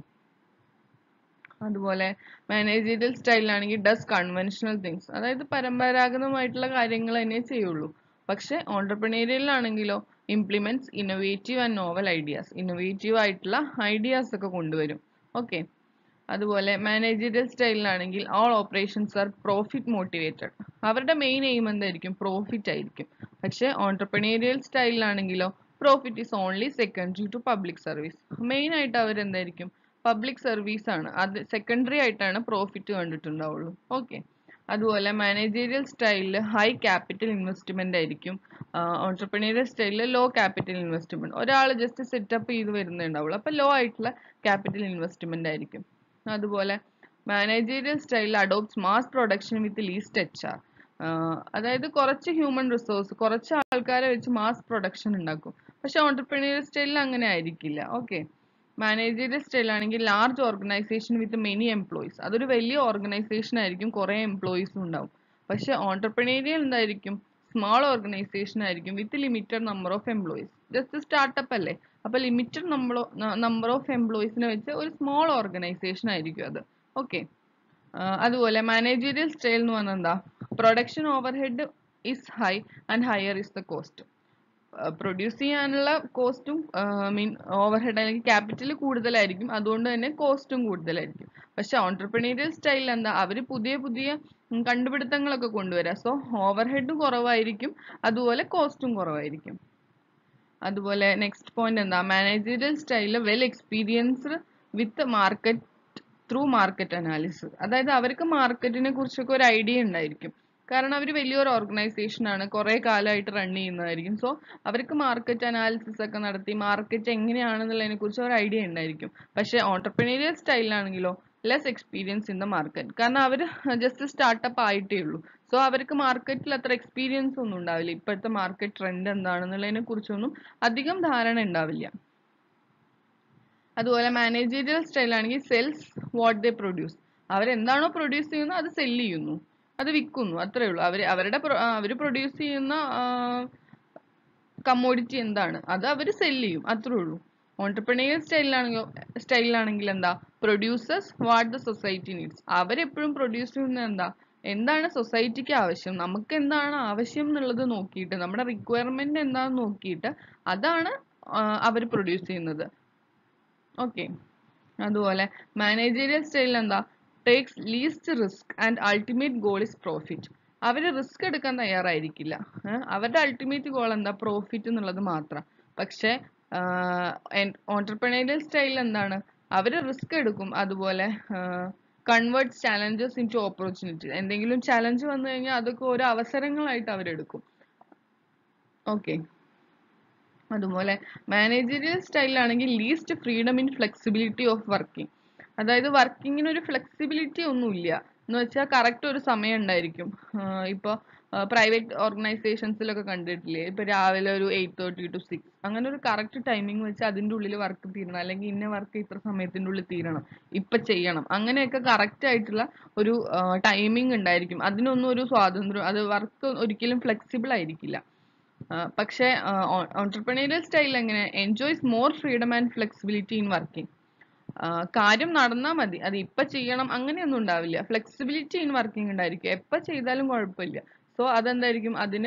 അതുപോലെ മാനേജീരിയൽ സ്റ്റൈലിലാണെങ്കിൽ ഡസ് കൺവെൻഷണൽ തിങ്സ് അതായത് പരമ്പരാഗതമായിട്ടുള്ള കാര്യങ്ങൾ തന്നെ ചെയ്യുള്ളൂ പക്ഷെ ഓണ്ടർപ്രണേറിയലിലാണെങ്കിലോ implements innovative and novel ideas innovative ആയിട്ടുള്ള ഐഡിയാസ് ഒക്കെ കൊണ്ടുവരും ഓക്കെ അതുപോലെ മാനേജറിയൽ സ്റ്റൈലിലാണെങ്കിൽ all operations are profit motivated അവരുടെ മെയിൻ എയിം എന്തായിരിക്കും പ്രോഫിറ്റ് ആയിരിക്കും പക്ഷേ ഓൺടർപ്രണേറിയൽ സ്റ്റൈലിലാണെങ്കിലോ profit is only secondary to public service main ആയിട്ട് അവരെന്തായിരിക്കും പബ്ലിക് സർവീസ് ആണ് അത് സെക്കൻഡറി ആയിട്ടാണ് പ്രോഫിറ്റ് കണ്ടിട്ടുണ്ടാവുള്ളൂ ഓക്കെ അതുപോലെ മാനേജീരിയൽ സ്റ്റൈലിൽ ഹൈ ക്യാപിറ്റൽ ഇൻവെസ്റ്റ്മെന്റ് ആയിരിക്കും ഓൺടർപ്രണീരിയൽ സ്റ്റൈലിൽ ലോ ക്യാപിറ്റൽ ഇൻവെസ്റ്റ്മെന്റ് ഒരാൾ ജസ്റ്റ് സെറ്റപ്പ് ചെയ്ത് വരുന്നേ ഉണ്ടാവുള്ളൂ അപ്പോൾ ലോ ആയിട്ടുള്ള ക്യാപിറ്റൽ ഇൻവെസ്റ്റ്മെന്റ് ആയിരിക്കും അതുപോലെ മാനേജീരിയൽ സ്റ്റൈലിൽ adopts mass production with least H R അതായത് കുറച്ച് ഹ്യൂമൻ റിസോഴ്സ് കുറച്ച് ആൾക്കാരെ വെച്ച് മാസ് പ്രൊഡക്ഷൻ ഉണ്ടാക്കും പക്ഷെ ഓൺടർപ്രണീരിയൽ സ്റ്റൈലിൽ അങ്ങനെ ആയിരിക്കില്ല ഓക്കെ മാനേജറിയൽ സ്റ്റൈൽ ആണെങ്കിൽ large organisation with many employees അതൊരു വലിയ ഓർഗനൈസേഷൻ ആയിരിക്കും കുറേ എംപ്ലോയീസും ഉണ്ടാവും പക്ഷെ ഓൺടർപ്രണേറിയൽ എന്തായിരിക്കും സ്മാൾ ഓർഗനൈസേഷൻ ആയിരിക്കും with limited number of employees just startup അല്ലേ അപ്പൊ ലിമിറ്റഡ് നമ്പർ നമ്പർ ഓഫ് എംപ്ലോയീസിനെ വെച്ച് ഒരു സ്മാൾ ഓർഗനൈസേഷൻ ആയിരിക്കും അത് ഓക്കെ അതുപോലെ മാനേജീരിയൽ സ്റ്റൈൽ എന്ന് പറഞ്ഞാൽ എന്താ production overhead is high and higher is the cost produce ചെയ്യാനുള്ള കോസ്റ്റും മീൻ ഓവർ ഹെഡ് അല്ലെങ്കിൽ ക്യാപിറ്റൽ കൂടുതലായിരിക്കും അതുകൊണ്ട് തന്നെ കോസ്റ്റും കൂടുതലായിരിക്കും പക്ഷെ ഓൺടർപ്രണീരിയൽ സ്റ്റൈലിൽ എന്താ അവർ പുതിയ പുതിയ കണ്ടുപിടുത്തങ്ങളൊക്കെ കൊണ്ടുവരാം സോ ഓവർ ഹെഡും കുറവായിരിക്കും അതുപോലെ കോസ്റ്റും കുറവായിരിക്കും അതുപോലെ നെക്സ്റ്റ് പോയിന്റ് എന്താ മാനേജറിയൽ സ്റ്റൈലിൽ well experienced with market through market analysis അതായത് അവർക്ക് മാർക്കറ്റിനെ കുറിച്ചൊക്കെ ഒരു ഐഡിയ ഉണ്ടായിരിക്കും കാരണം അവർ വലിയൊരു ഓർഗനൈസേഷൻ ആണ് കുറേ കാലമായിട്ട് റൺ ചെയ്യുന്നതായിരിക്കും സോ അവർക്ക് മാർക്കറ്റ് അനാലിസിസ് ഒക്കെ നടത്തി മാർക്കറ്റ് എങ്ങനെയാണെന്നുള്ളതിനെ കുറിച്ച് ഒരു ഐഡിയ ഉണ്ടായിരിക്കും പക്ഷേ ഓൺടർപ്രണീരിയൽ സ്റ്റൈലിലാണെങ്കിലോ less experience in the market കാരണം അവർ ജസ്റ്റ് സ്റ്റാർട്ടപ്പ് ആയിട്ടേ ഉള്ളൂ സോ അവർക്ക് മാർക്കറ്റിൽ അത്ര എക്സ്പീരിയൻസ് ഒന്നും ഉണ്ടാവില്ല ഇപ്പോഴത്തെ മാർക്കറ്റ് ട്രെൻഡ് എന്താണെന്നുള്ളതിനെ കുറിച്ചൊന്നും അധികം ധാരണ ഉണ്ടാവില്ല അതുപോലെ മാനേജീരിയൽ സ്റ്റൈൽ ആണെങ്കിൽ സെൽസ് വാട്ട് ദേ പ്രൊഡ്യൂസ് അവരെന്താണോ പ്രൊഡ്യൂസ് ചെയ്യുന്നത് അത് സെല് ചെയ്യുന്നു അത് വിൽക്കുന്നു അത്രേ ഉള്ളൂ അവർ അവരുടെ അവർ പ്രൊഡ്യൂസ് ചെയ്യുന്ന കമ്മോഡിറ്റി എന്താണ് അത് അവർ സെല് ചെയ്യും അത്രേ ഉള്ളൂ ഓൺടർപ്രണീരിയൽ സ്റ്റൈലിലാണെങ്കിലോ സ്റ്റൈലിലാണെങ്കിൽ എന്താ produces what the society needs അവരെപ്പോഴും പ്രൊഡ്യൂസ് ചെയ്യുന്നത് എന്താ എന്താണ് സൊസൈറ്റിക്ക് ആവശ്യം നമുക്ക് എന്താണ് ആവശ്യം എന്നുള്ളത് നോക്കിയിട്ട് നമ്മുടെ റിക്വയർമെന്റ് എന്താണെന്ന് നോക്കിയിട്ട് അതാണ് അവർ പ്രൊഡ്യൂസ് ചെയ്യുന്നത് ഓക്കെ അതുപോലെ മാനേജീരിയൽ സ്റ്റൈലിൽ എന്താ takes least risk and ultimate goal is profit അവർ റിസ്ക് എടുക്കാൻ തയ്യാറായിരിക്കില്ല അവരുടെ അൾട്ടിമേറ്റ് ഗോൾ എന്താ പ്രോഫിറ്റ് എന്നുള്ളത് മാത്രം പക്ഷേ ഓൺടർപ്രണീരിയൽ സ്റ്റൈലിൽ എന്താണ് അവർ റിസ്ക് എടുക്കും അതുപോലെ converts challenges into opportunity എന്തെങ്കിലും ചാലഞ്ച് വന്നു കഴിഞ്ഞാൽ അതൊക്കെ ഓരോ അവസരങ്ങളായിട്ട് അവരെടുക്കും ഓക്കെ അതുപോലെ മാനേജറിയൽ സ്റ്റൈലിലാണെങ്കിൽ least freedom in flexibility of working അതായത് വർക്കിങ്ങിന് ഒരു ഫ്ലെക്സിബിലിറ്റി ഒന്നുമില്ല എന്ന് വെച്ചാൽ കറക്റ്റ് ഒരു സമയം ഉണ്ടായിരിക്കും ഇപ്പോൾ പ്രൈവറ്റ് ഓർഗനൈസേഷൻസിലൊക്കെ കണ്ടിട്ടില്ലേ ഇപ്പോൾ രാവിലെ ഒരു എയ്റ്റ് തേർട്ടി ടു സിക്സ് അങ്ങനെ ഒരു കറക്റ്റ് ടൈമിംഗ് വെച്ച് അതിൻ്റെ ഉള്ളിൽ വർക്ക് തീരണം അല്ലെങ്കിൽ ഇന്ന വർക്ക് ഇത്ര സമയത്തിൻ്റെ ഉള്ളിൽ തീരണം ഇപ്പം ചെയ്യണം അങ്ങനെയൊക്കെ കറക്റ്റ് ആയിട്ടുള്ള ഒരു ടൈമിംഗ് ഉണ്ടായിരിക്കും അതിനൊന്നും ഒരു സ്വാതന്ത്ര്യം അത് വർക്ക് ഒരിക്കലും ഫ്ലെക്സിബിൾ ആയിരിക്കില്ല പക്ഷേ ഓൺടർപ്രണീരിയൽ സ്റ്റൈൽ എങ്ങനെ enjoys more freedom and flexibility in working കാര്യം നടന്നാൽ മതി അത് ഇപ്പം ചെയ്യണം അങ്ങനെയൊന്നും ഉണ്ടാവില്ല ഫ്ലെക്സിബിലിറ്റി ഇൻ വർക്കിംഗ് ഉണ്ടായിരിക്കും എപ്പോൾ ചെയ്താലും കുഴപ്പമില്ല സോ അതെന്തായിരിക്കും അതിന്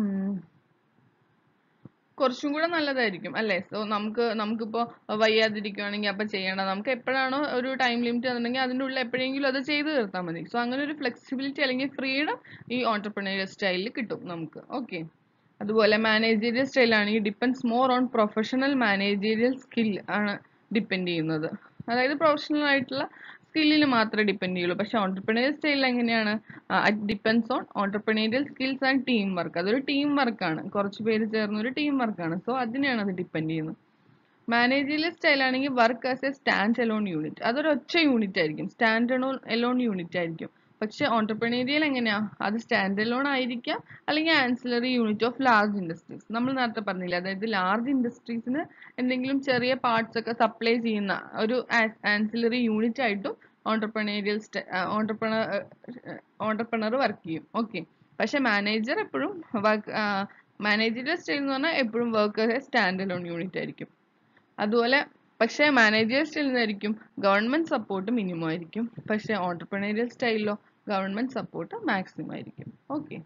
കുറച്ചും കൂടെ നല്ലതായിരിക്കും അല്ലേ സോ നമുക്ക് നമുക്കിപ്പോൾ വയ്യാതിരിക്കുകയാണെങ്കിൽ അപ്പം ചെയ്യണം നമുക്ക് എപ്പോഴാണോ ഒരു ടൈം ലിമിറ്റ് തന്നിട്ടുണ്ടെങ്കിൽ അതിൻ്റെ ഉള്ളിൽ എപ്പോഴെങ്കിലും അത് ചെയ്ത് തീർത്താൽ മതി സോ അങ്ങനെ ഒരു ഫ്ലെക്സിബിലിറ്റി അല്ലെങ്കിൽ ഫ്രീഡം ഈ ഓൺടർപ്രണീരിയൽ സ്റ്റൈലിൽ കിട്ടും നമുക്ക് ഓക്കെ അതുപോലെ മാനേജീരിയൽ സ്റ്റൈലാണെങ്കിൽ depends more on professional managerial skill ആണ് ഡിപ്പെൻഡ് ചെയ്യുന്നത് അതായത് പ്രൊഫഷണൽ ആയിട്ടുള്ള സ്കില്ലിൽ മാത്രമേ ഡിപ്പെൻഡ് ചെയ്യുള്ളൂ പക്ഷെ ഓൺടർപ്രണീരിയൽ സ്റ്റൈലിൽ എങ്ങനെയാണ് it depends on entrepreneurial skills and teamwork അതൊരു ടീം വർക്കാണ് കുറച്ച് പേര് ചേർന്ന ഒരു ടീം വർക്കാണ് സോ അതിനെയാണ് അത് ഡിപ്പെൻഡ് ചെയ്യുന്നത് മാനേജീരിയൽ സ്റ്റൈലാണെങ്കിൽ work as a standalone unit അതൊരു ഒറ്റ യൂണിറ്റ് ആയിരിക്കും സ്റ്റാൻഡ് എലോൺ യൂണിറ്റ് ആയിരിക്കും പക്ഷെ ഓൺടർപ്രണീരിയൽ എങ്ങനെയാ അത് സ്റ്റാൻഡ് എലോൺ ആയിരിക്കാം അല്ലെങ്കിൽ ancillary unit of large industries നമ്മൾ നേരത്തെ പറഞ്ഞില്ല അതായത് ലാർജ് ഇൻഡസ്ട്രീസിന് എന്തെങ്കിലും ചെറിയ പാർട്സ് ഒക്കെ സപ്ലൈ ചെയ്യുന്ന ഒരു ആൻസിലറി യൂണിറ്റ് ആയിട്ടും ഓൺടർപ്രണീരിയൽ ഓൺടർപ്രണർ ഓൺടർപ്രണർ വർക്ക് ചെയ്യും ഓക്കെ പക്ഷെ മാനേജർ എപ്പോഴും വർക്ക് മാനേജറിയൽ സ്റ്റൈൽ എന്ന് പറഞ്ഞാൽ എപ്പോഴും വർക്ക് സ്റ്റാൻഡ് എലോൺ യൂണിറ്റ് ആയിരിക്കും അതുപോലെ പക്ഷേ മാനേജർ സ്റ്റൈലിൽ നിന്നായിരിക്കും ഗവൺമെന്റ് സപ്പോർട്ട് മിനിമം ആയിരിക്കും പക്ഷേ ഓൺടർപ്രണീരിയൽ സ്റ്റൈലിലോ ഗവൺമെന്റ് സപ്പോർട്ട് മാക്സിമം ആയിരിക്കും ഓക്കെ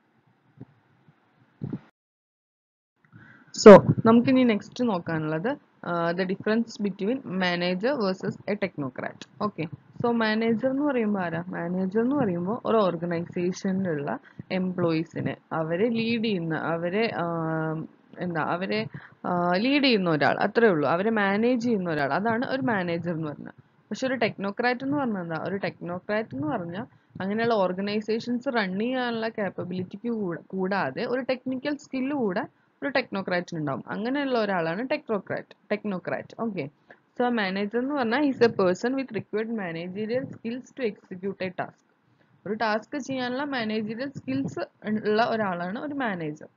സോ നമുക്കിനി നെക്സ്റ്റ് നോക്കാനുള്ളത് the difference between manager versus a technocrat okay so manager എന്ന് പറയുമ്പോൾ ആരാ മാനേജർ എന്ന് പറയുമ്പോൾ ഒരു ഓർഗനൈസേഷനിലുള്ള എംപ്ലോയീസിനെ അവരെ ലീഡ് ചെയ്യുന്ന അവരെ ആം, എന്താ അവരെ ലീഡ് ചെയ്യുന്ന ഒരാൾ അത്രേ ഉള്ളൂ അവരെ മാനേജ് ചെയ്യുന്ന ഒരാൾ അതാണ് ഒരു മാനേജർ എന്ന് പറഞ്ഞാൽ പക്ഷെ ഒരു ടെക്നോക്രാറ്റ് എന്ന് പറഞ്ഞാൽ എന്താ ഒരു ടെക്നോക്രാറ്റ് എന്ന് പറഞ്ഞാൽ അങ്ങനെയുള്ള ഓർഗനൈസേഷൻസ് റൺ ചെയ്യാനുള്ള കാപ്പബിലിറ്റിക്ക് കൂടാതെ ഒരു ടെക്നിക്കൽ സ്കില്ല് കൂടെ ഒരു ടെക്നോക്രാറ്റിന് ഉണ്ടാവും അങ്ങനെയുള്ള ഒരാളാണ് technocrat technocrat okay so manager എന്ന് പറഞ്ഞാൽ is a person with required managerial skills to execute a task ഒരു ടാസ്ക് ചെയ്യാനുള്ള മാനേജീരിയൽ സ്കിൽസ് ഉള്ള ഒരാളാണ് ഒരു മാനേജർ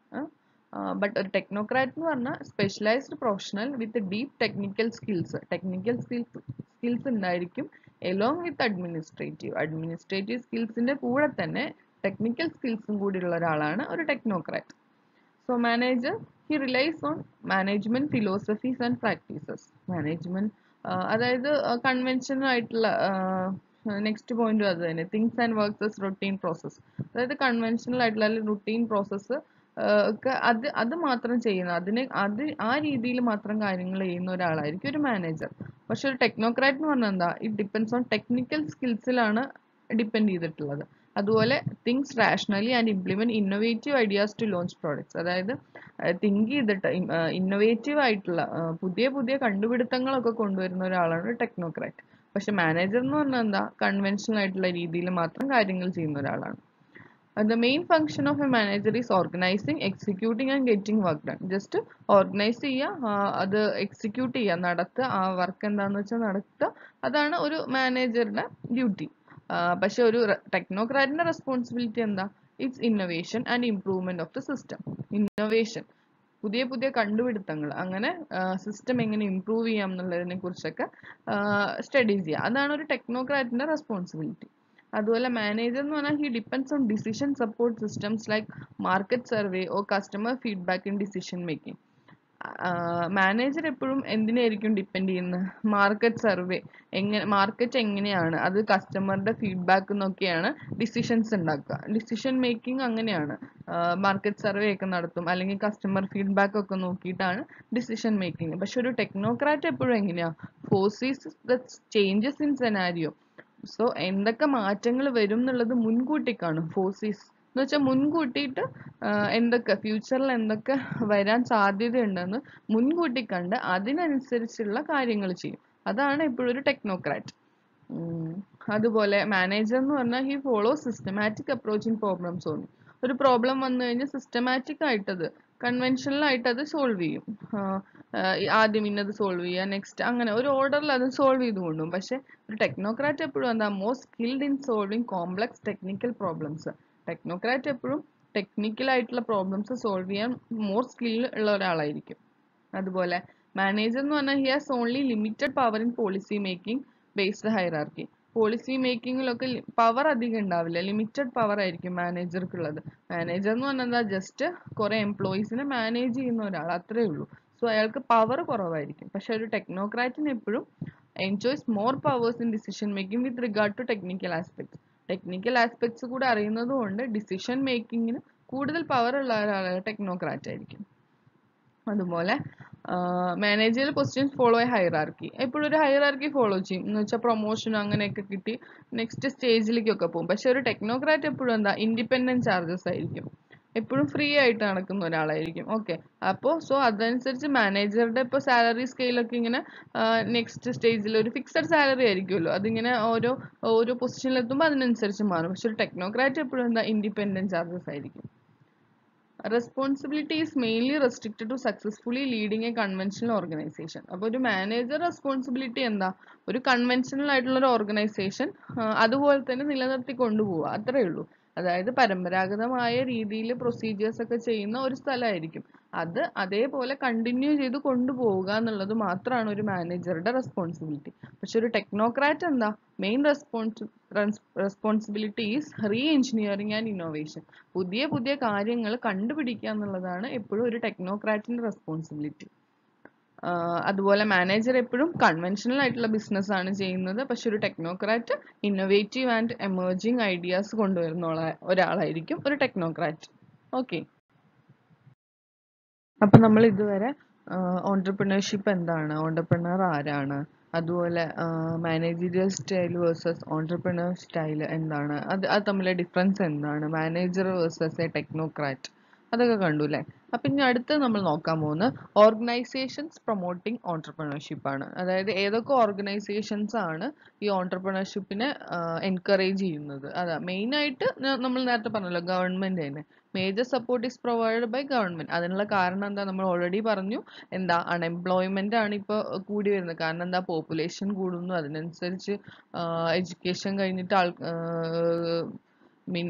ബട്ട് ഒരു ടെക്നോക്രാറ്റ് എന്ന് പറഞ്ഞാൽ specialised professional with deep technical skills technical skills skills ഉണ്ടായിരിക്കും എലോങ് വിത്ത് അഡ്മിനിസ്ട്രേറ്റീവ് അഡ്മിനിസ്ട്രേറ്റീവ് സ്കിൽസിന്റെ കൂടെ തന്നെ ടെക്നിക്കൽ സ്കിൽസും കൂടിയുള്ള ഒരാളാണ് ഒരു technocrat so manager he relies on management philosophies and practices management അതായത് കൺവെൻഷനൽ ആയിട്ടുള്ള നെക്സ്റ്റ് പോയിന്റും അത് തന്നെ things and works routine process അതായത് കൺവെൻഷനൽ ആയിട്ടുള്ള റുട്ടീൻ പ്രോസസ്സ് ഒക്കെ അത് അത് മാത്രം ചെയ്യുന്ന അതിനെ അത് ആ രീതിയിൽ മാത്രം കാര്യങ്ങൾ ചെയ്യുന്ന ഒരാളായിരിക്കും ഒരു മാനേജർ പക്ഷെ ഒരു ടെക്നോക്രാറ്റ് എന്ന് പറഞ്ഞാൽ എന്താ ഇറ്റ് ഡിപ്പെൻസ് ഓൺ ടെക്നിക്കൽ സ്കിൽസിലാണ് ഡിപ്പെൻഡ് ചെയ്തിട്ടുള്ളത് അതുപോലെ things rationally and implement innovative ideas to launch products അതായത് തിങ്ക് ചെയ്തിട്ട് ഇന്നോവേറ്റീവ് ആയിട്ടുള്ള ആ, പുതിയ പുതിയ കണ്ടുപിടുത്തങ്ങളൊക്കെ കൊണ്ടുവരുന്ന ഒരാളാണ് ടെക്നോക്രാറ്റ് പക്ഷെ മാനേജർ എന്ന് പറഞ്ഞാൽ എന്താ കൺവെൻഷനൽ ആയിട്ടുള്ള രീതിയിൽ മാത്രം കാര്യങ്ങൾ ചെയ്യുന്ന ഒരാളാണ് the main function of a manager is organizing executing and getting work done just organise ചെയ്യുക ആ, അത് എക്സിക്യൂട്ട് ചെയ്യുക നടത്തുക ആ വർക്ക് എന്താന്ന് വെച്ചാൽ നടത്തുക അതാണ് ഒരു മാനേജറുടെ ഡ്യൂട്ടി പക്ഷെ ഒരു ടെക്നോക്രാറ്റിന്റെ റെസ്പോൺസിബിലിറ്റി എന്താ it's innovation and improvement of the system innovation പുതിയ പുതിയ കണ്ടുപിടുത്തങ്ങൾ അങ്ങനെ സിസ്റ്റം എങ്ങനെ ഇംപ്രൂവ് ചെയ്യാം എന്നുള്ളതിനെ കുറിച്ചൊക്കെ സ്റ്റഡീസ് ചെയ്യുക അതാണ് ഒരു ടെക്നോക്രാറ്റിന്റെ റെസ്പോൺസിബിലിറ്റി അതുപോലെ മാനേജർ എന്ന് പറഞ്ഞാൽ he depends on decision support systems like market survey or customer feedback in decision making manager എപ്പോഴും എന്തിനായിരിക്കും ഡിപ്പെൻഡ് ചെയ്യുന്നത് മാർക്കറ്റ് സർവേ എങ്ങനെ മാർക്കറ്റ് എങ്ങനെയാണ് അത് കസ്റ്റമറുടെ ഫീഡ്ബാക്ക് നോക്കിയാണ് ഡിസിഷൻസ് ഉണ്ടാക്കുക ഡിസിഷൻ മേക്കിംഗ് അങ്ങനെയാണ് മാർക്കറ്റ് സർവേ ഒക്കെ നടത്തും അല്ലെങ്കിൽ കസ്റ്റമർ ഫീഡ്ബാക്ക് ഒക്കെ നോക്കിയിട്ടാണ് ഡിസിഷൻ മേക്കിംഗ് പക്ഷെ ഒരു ടെക്നോക്രാറ്റ് എപ്പോഴും എങ്ങനെയാ forces the changes in scenario so എന്തൊക്കെ മാറ്റങ്ങൾ വരും എന്നുള്ളത് മുൻകൂട്ടി കാണും ഫോഴ്സീസ് എന്ന് വെച്ചാൽ മുൻകൂട്ടിയിട്ട് ആഹ് എന്തൊക്കെ ഫ്യൂച്ചറിൽ എന്തൊക്കെ വരാൻ സാധ്യതയുണ്ടെന്ന് മുൻകൂട്ടി കണ്ട് അതിനനുസരിച്ചുള്ള കാര്യങ്ങൾ ചെയ്യും അതാണ് ഇപ്പോഴും ഒരു ടെക്നോക്രാറ്റ് അതുപോലെ മാനേജർ എന്ന് പറഞ്ഞാൽ he follow systematic approach in problem solving ഒരു പ്രോബ്ലം വന്നു കഴിഞ്ഞാൽ സിസ്റ്റമാറ്റിക് ആയിട്ടത് കൺവെൻഷനൽ ആയിട്ട് അത് സോൾവ് ചെയ്യും ആഹ് ആഹ് ഈ ആദ്യം ഇന്നത് സോൾവ് ചെയ്യുക നെക്സ്റ്റ് അങ്ങനെ ഒരു ഓർഡറിൽ അത് സോൾവ് ചെയ്ത് കൊണ്ടുപോകും പക്ഷെ ഒരു ടെക്നോക്രാറ്റ് എപ്പോഴും എന്താ more skilled in solving complex technical problems technocrat എപ്പോഴും ടെക്നിക്കൽ ആയിട്ടുള്ള പ്രോബ്ലംസ് സോൾവ് ചെയ്യാൻ മോർ സ്കിൽ ഉള്ള ഒരാളായിരിക്കും അതുപോലെ മാനേജർ എന്ന് പറഞ്ഞാൽ he has only limited power in policy making based hierarchy policy മേക്കിങ്ങിലൊക്കെ പവർ അധികം ഉണ്ടാവില്ല ലിമിറ്റഡ് പവർ ആയിരിക്കും മാനേജർക്കുള്ളത് മാനേജർ എന്ന് പറഞ്ഞാൽ എന്താ ജസ്റ്റ് കുറെ എംപ്ലോയീസിനെ മാനേജ് ചെയ്യുന്ന ഒരാൾ അത്രേ ഉള്ളൂ സോ അയാൾക്ക് പവർ കുറവായിരിക്കും പക്ഷെ ഒരു ടെക്നോക്രാറ്റിന് എപ്പോഴും enjoys more powers in decision making with regard to technical aspects technical aspects കൂടെ അറിയുന്നത് കൊണ്ട് ഡിസിഷൻ മേക്കിങ്ങിന് കൂടുതൽ പവർ ഉള്ള ഒരാൾ ടെക്നോക്രാറ്റ് ആയിരിക്കും അതുപോലെ managerial positions follow a hierarchy എപ്പോഴും ഒരു ഹൈറാർക്കി ഫോളോ ചെയ്യും എന്ന് വെച്ചാൽ പ്രൊമോഷൻ അങ്ങനെയൊക്കെ കിട്ടി നെക്സ്റ്റ് സ്റ്റേജിലേക്കൊക്കെ പോകും പക്ഷെ ഒരു ടെക്നോക്രാറ്റ് എപ്പോഴും എന്താ ഇൻഡിപെൻഡന്റ് ചാർജസ് ആയിരിക്കും എപ്പോഴും ഫ്രീ ആയിട്ട് നടക്കുന്ന ഒരാളായിരിക്കും ഓക്കെ അപ്പോൾ സോ അതനുസരിച്ച് മാനേജറുടെ ഇപ്പോൾ സാലറി സ്കെയിലൊക്കെ ഇങ്ങനെ നെക്സ്റ്റ് സ്റ്റേജിൽ ഒരു ഫിക്സഡ് സാലറി ആയിരിക്കുമല്ലോ അതിങ്ങനെ ഓരോ ഓരോ പൊസിഷനിൽ എത്തുമ്പോൾ അതിനനുസരിച്ച് മാറും പക്ഷെ ഒരു ടെക്നോക്രാറ്റ് എപ്പോഴും എന്താ ഇൻഡിപെൻഡന്റ് ചാർജസ് ആയിരിക്കും responsibility is mainly restricted to successfully leading a conventional organization അപ്പോൾ ഒരു മാനേജർ റെസ്പോൺസിബിലിറ്റി എന്താ ഒരു കൺവെൻഷണൽ ആയിട്ടുള്ള ഒരു ഓർഗനൈസേഷൻ അതുപോലെ തന്നെ നിലനിർത്തി കൊണ്ടുപോവുക അത്രേ ഉള്ളൂ അതായത് പരമ്പരാഗതമായ രീതിയിൽ പ്രൊസീജിയേഴ്സ് ഒക്കെ ചെയ്യുന്ന ഒരു സ്ഥലമായിരിക്കും അത് അതേപോലെ കണ്ടിന്യൂ ചെയ്ത് കൊണ്ടുപോവുക എന്നുള്ളത് മാത്രമാണ് ഒരു മാനേജറുടെ റെസ്പോൺസിബിലിറ്റി പക്ഷെ ഒരു ടെക്നോക്രാറ്റ് എന്താ main response responsibility is re engineering and innovation പുതിയ പുതിയ കാര്യങ്ങൾ കണ്ടുപിടിക്കുക എന്നുള്ളതാണ് എപ്പോഴും ഒരു ടെക്നോക്രാറ്റിന്റെ റെസ്പോൺസിബിലിറ്റി അതുപോലെ മാനേജർ എപ്പോഴും കൺവെൻഷണൽ ആയിട്ടുള്ള ബിസിനസ് ആണ് ചെയ്യുന്നത് പക്ഷെ ഒരു technocrat innovative and emerging ideas കൊണ്ടുവരുന്ന ഒരാ- ഒരാളായിരിക്കും ഒരു ടെക്നോക്രാറ്റ് ഓക്കെ അപ്പൊ നമ്മൾ ഇതുവരെ ഓണ്ടർപ്രണർഷിപ്പ് എന്താണ് ഓണ്ടർപ്രണർ ആരാണ് അതുപോലെ managerial style versus entrepreneur style എന്താണ് അത് അത് തമ്മിലെ ഡിഫറൻസ് എന്താണ് മാനേജർ വേഴ്സസ് എ ടെക്നോക്രാറ്റ് അതൊക്കെ കണ്ടു അല്ലേ അപ്പം ഇനി അടുത്ത് നമ്മൾ നോക്കാൻ പോകുന്നത് ഓർഗനൈസേഷൻസ് പ്രൊമോട്ടിംഗ് ഓണ്ടർപ്രണർഷിപ്പ് ആണ് അതായത് ഏതൊക്കെ ഓർഗനൈസേഷൻസ് ആണ് ഈ ഓണ്ടർപ്രണർഷിപ്പിനെ എൻകറേജ് ചെയ്യുന്നത് അതാ മെയിൻ ആയിട്ട് ന- നമ്മൾ നേരത്തെ പറഞ്ഞല്ലോ ഗവൺമെന്റ് തന്നെ major support is provide by government അതിനുള്ള കാരണം എന്താ നമ്മൾ ഓൾറെഡി പറഞ്ഞു എന്താ അൺഎംപ്ലോയ്മെന്റ് ആണ് ഇപ്പോൾ കൂടി വരുന്നത് കാരണം എന്താ പോപ്പുലേഷൻ കൂടുന്നു അതിനനുസരിച്ച് എഡ്യൂക്കേഷൻ കഴിഞ്ഞിട്ട് ആൾ മീൻ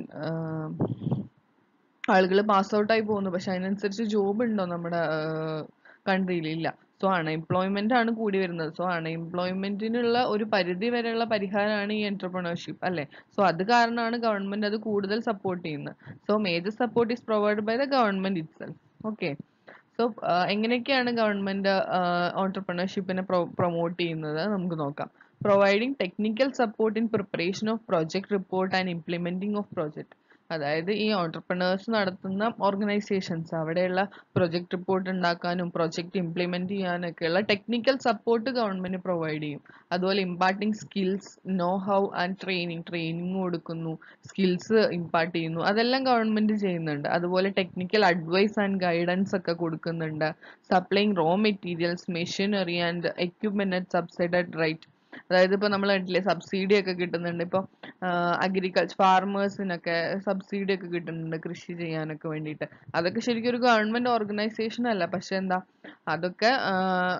ആളുകൾ പാസ് ഔട്ട് ആയി പോകുന്നു പക്ഷെ അതിനനുസരിച്ച് ജോബ് ഉണ്ടോ നമ്മുടെ കൺട്രിയിൽ ഇല്ല സോ അൺഎംപ്ലോയ്മെന്റ് ആണ് കൂടി വരുന്നത് സോ അൺഎംപ്ലോയ്മെന്റിനുള്ള ഒരു പരിധി വരെയുള്ള പരിഹാരമാണ് ഈ എന്റർപ്രണർഷിപ്പ് അല്ലെ സോ അത് കാരണമാണ് ഗവൺമെന്റ് അത് കൂടുതൽ സപ്പോർട്ട് ചെയ്യുന്നത് so major support is provide by the government itself okay so എങ്ങനെയൊക്കെയാണ് ഗവൺമെന്റ് ഓണ്ടർപ്രണർഷിപ്പിനെ പ്രൊമോട്ട് ചെയ്യുന്നത് നമുക്ക് നോക്കാം providing technical support in preparation of project report and implementing of project അതായത് ഈ ഓണ്ടർപ്രണേഴ്സ് നടത്തുന്ന ഓർഗനൈസേഷൻസ് അവിടെയുള്ള പ്രൊജക്ട് റിപ്പോർട്ട് ഉണ്ടാക്കാനും പ്രൊജക്ട് ഇംപ്ലിമെന്റ് ചെയ്യാനൊക്കെയുള്ള ടെക്നിക്കൽ സപ്പോർട്ട് ഗവൺമെന്റ് പ്രൊവൈഡ് ചെയ്യും അതുപോലെ imparting skills know how and training training കൊടുക്കുന്നു സ്കിൽസ് ഇമ്പാർട്ട് ചെയ്യുന്നു അതെല്ലാം ഗവൺമെന്റ് ചെയ്യുന്നുണ്ട് അതുപോലെ ടെക്നിക്കൽ അഡ്വൈസ് ആൻഡ് ഗൈഡൻസ് ഒക്കെ കൊടുക്കുന്നുണ്ട് supplying raw materials machinery and equipment at subsidized rate അതായത് ഇപ്പൊ നമ്മൾ കണ്ടില്ലേ സബ്സിഡി ഒക്കെ കിട്ടുന്നുണ്ട് ഇപ്പൊ അഗ്രികൾച്ചർ ഫാർമേഴ്സിനൊക്കെ സബ്സിഡി ഒക്കെ കിട്ടുന്നുണ്ട് കൃഷി ചെയ്യാനൊക്കെ വേണ്ടിയിട്ട് അതൊക്കെ ശരിക്കും ഒരു ഗവൺമെന്റ് ഓർഗനൈസേഷൻ അല്ല പക്ഷെ എന്താ അതൊക്കെ ആഹ്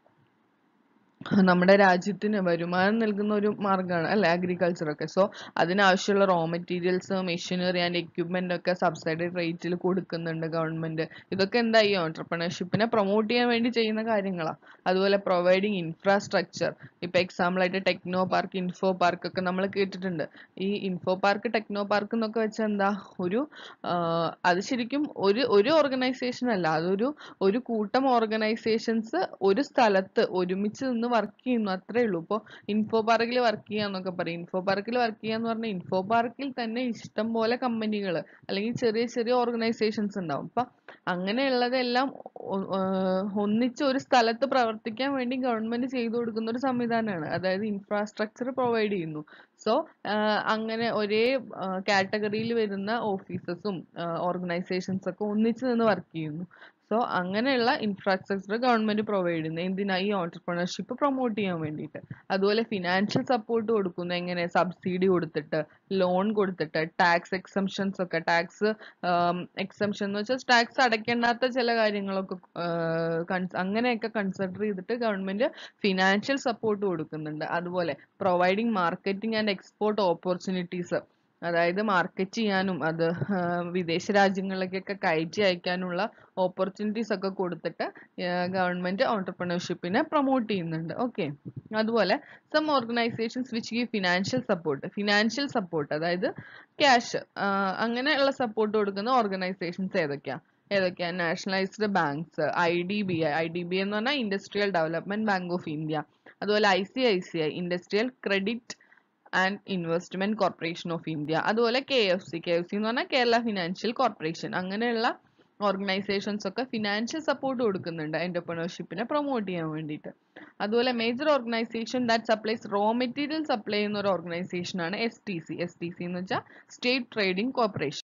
നമ്മുടെ രാജ്യത്തിന് വരുമാനം നൽകുന്ന ഒരു മാർഗ്ഗമാണ് അല്ലെ അഗ്രികൾച്ചർ ഒക്കെ സോ അതിനാവശ്യമുള്ള raw materials machinery and equipment ഒക്കെ സബ്സിഡി റേറ്റിൽ കൊടുക്കുന്നുണ്ട് ഗവൺമെന്റ് ഇതൊക്കെ എന്താ ഈ ഓണ്ടർപ്രണർഷിപ്പിനെ പ്രൊമോട്ട് ചെയ്യാൻ വേണ്ടി ചെയ്യുന്ന കാര്യങ്ങളാണ് അതുപോലെ പ്രൊവൈഡിങ് ഇൻഫ്രാസ്ട്രക്ചർ ഇപ്പൊ എക്സാമ്പിൾ ആയിട്ട് ടെക്നോ പാർക്ക് ഇൻഫോ പാർക്ക് ഒക്കെ നമ്മൾ കേട്ടിട്ടുണ്ട് ഈ ഇൻഫോ പാർക്ക് ടെക്നോ പാർക്ക് എന്നൊക്കെ വെച്ചാൽ എന്താ ഒരു ആഹ് അത് ശരിക്കും ഒരു ഒരു ഓർഗനൈസേഷൻ അല്ല അതൊരു ഒരു കൂട്ടം ഓർഗനൈസേഷൻസ് ഒരു സ്ഥലത്ത് ഒരുമിച്ച് നിന്ന് വർക്ക് ചെയ്യുന്നു അത്രേ ഉള്ളൂ ഇപ്പോൾ ഇൻഫോ പാർക്കിൽ വർക്ക് ചെയ്യാന്നൊക്കെ പറയും ഇൻഫോ പാർക്കിൽ വർക്ക് ചെയ്യാന്ന് പറഞ്ഞാൽ ഇൻഫോ പാർക്കിൽ തന്നെ ഇഷ്ടം പോലെ കമ്പനികൾ അല്ലെങ്കിൽ ചെറിയ ചെറിയ ഓർഗനൈസേഷൻസ് ഉണ്ടാവും അപ്പൊ അങ്ങനെയുള്ളതെല്ലാം ഒ- ആഹ് ഒന്നിച്ച് ഒരു സ്ഥലത്ത് പ്രവർത്തിക്കാൻ വേണ്ടി ഗവൺമെന്റ് ചെയ്തു കൊടുക്കുന്ന ഒരു സംവിധാനമാണ് അതായത് ഇൻഫ്രാസ്ട്രക്ചർ പ്രൊവൈഡ് ചെയ്യുന്നു സോ അങ്ങനെ ഒരേ കാറ്റഗറിയിൽ വരുന്ന ഓഫീസസും ഓർഗനൈസേഷൻസ് ഒക്കെ ഒന്നിച്ച് നിന്ന് വർക്ക് ചെയ്യുന്നു സോ അങ്ങനെയുള്ള ഇൻഫ്രാസ്ട്രക്ചർ ഗവൺമെന്റ് പ്രൊവൈഡ് ചെയ്യുന്നത് എന്തിനാ ഈ ഓണ്ടർപ്രണർഷിപ്പ് പ്രൊമോട്ട് ചെയ്യാൻ വേണ്ടിയിട്ട് അതുപോലെ ഫിനാൻഷ്യൽ സപ്പോർട്ട് കൊടുക്കുന്നു എങ്ങനെ സബ്സിഡി കൊടുത്തിട്ട് ലോൺ കൊടുത്തിട്ട് ടാക്സ് എക്സംഷൻസ് ഒക്കെ ടാക്സ് എക്സംഷൻ എന്ന് വെച്ചാൽ ടാക്സ് അടയ്ക്കേണ്ടാത്ത ചില കാര്യങ്ങളൊക്കെ ആഹ് കൺസ് അങ്ങനെയൊക്കെ കൺസിഡർ ചെയ്തിട്ട് ഗവൺമെന്റ് ഫിനാൻഷ്യൽ സപ്പോർട്ട് കൊടുക്കുന്നുണ്ട് അതുപോലെ providing marketing and export opportunities അതായത് മാർക്കറ്റ് ചെയ്യാനും അത് ആഹ് വിദേശ രാജ്യങ്ങളിലേക്കൊക്കെ കയറ്റി അയക്കാനുള്ള ഓപ്പർച്യൂണിറ്റീസ് ഒക്കെ കൊടുത്തിട്ട് ഗവൺമെന്റ് ഓണ്ടർപ്രണർഷിപ്പിനെ പ്രൊമോട്ട് ചെയ്യുന്നുണ്ട് ഓക്കെ അതുപോലെ some organizations which give financial support financial support അതായത് ക്യാഷ് അങ്ങനെയുള്ള സപ്പോർട്ട് കൊടുക്കുന്ന ഓർഗനൈസേഷൻസ് ഏതൊക്കെയാ ഏതൊക്കെയാ nationalized banks I D B I I D B എന്ന് പറഞ്ഞാൽ industrial development bank of India അതുപോലെ I C I C I industrial credit and investment corporation of India അതുപോലെ K F C K F C എന്ന് പറഞ്ഞാൽ കേരള ഫിനാൻഷ്യൽ കോർപ്പറേഷൻ അങ്ങനെയുള്ള ഓർഗനൈസേഷൻസ് ഒക്കെ ഫിനാൻഷ്യൽ സപ്പോർട്ട് കൊടുക്കുന്നുണ്ട് എന്റർപ്രണർഷിപ്പിനെ പ്രൊമോട്ട് ചെയ്യാൻ വേണ്ടിയിട്ട് അതുപോലെ major organization that supplies raw material supply ചെയ്യുന്ന ഒരു ഓർഗനൈസേഷൻ ആണ് S T C S T C എന്ന് വെച്ചാൽ സ്റ്റേറ്റ് ട്രേഡിംഗ് കോർപ്പറേഷൻ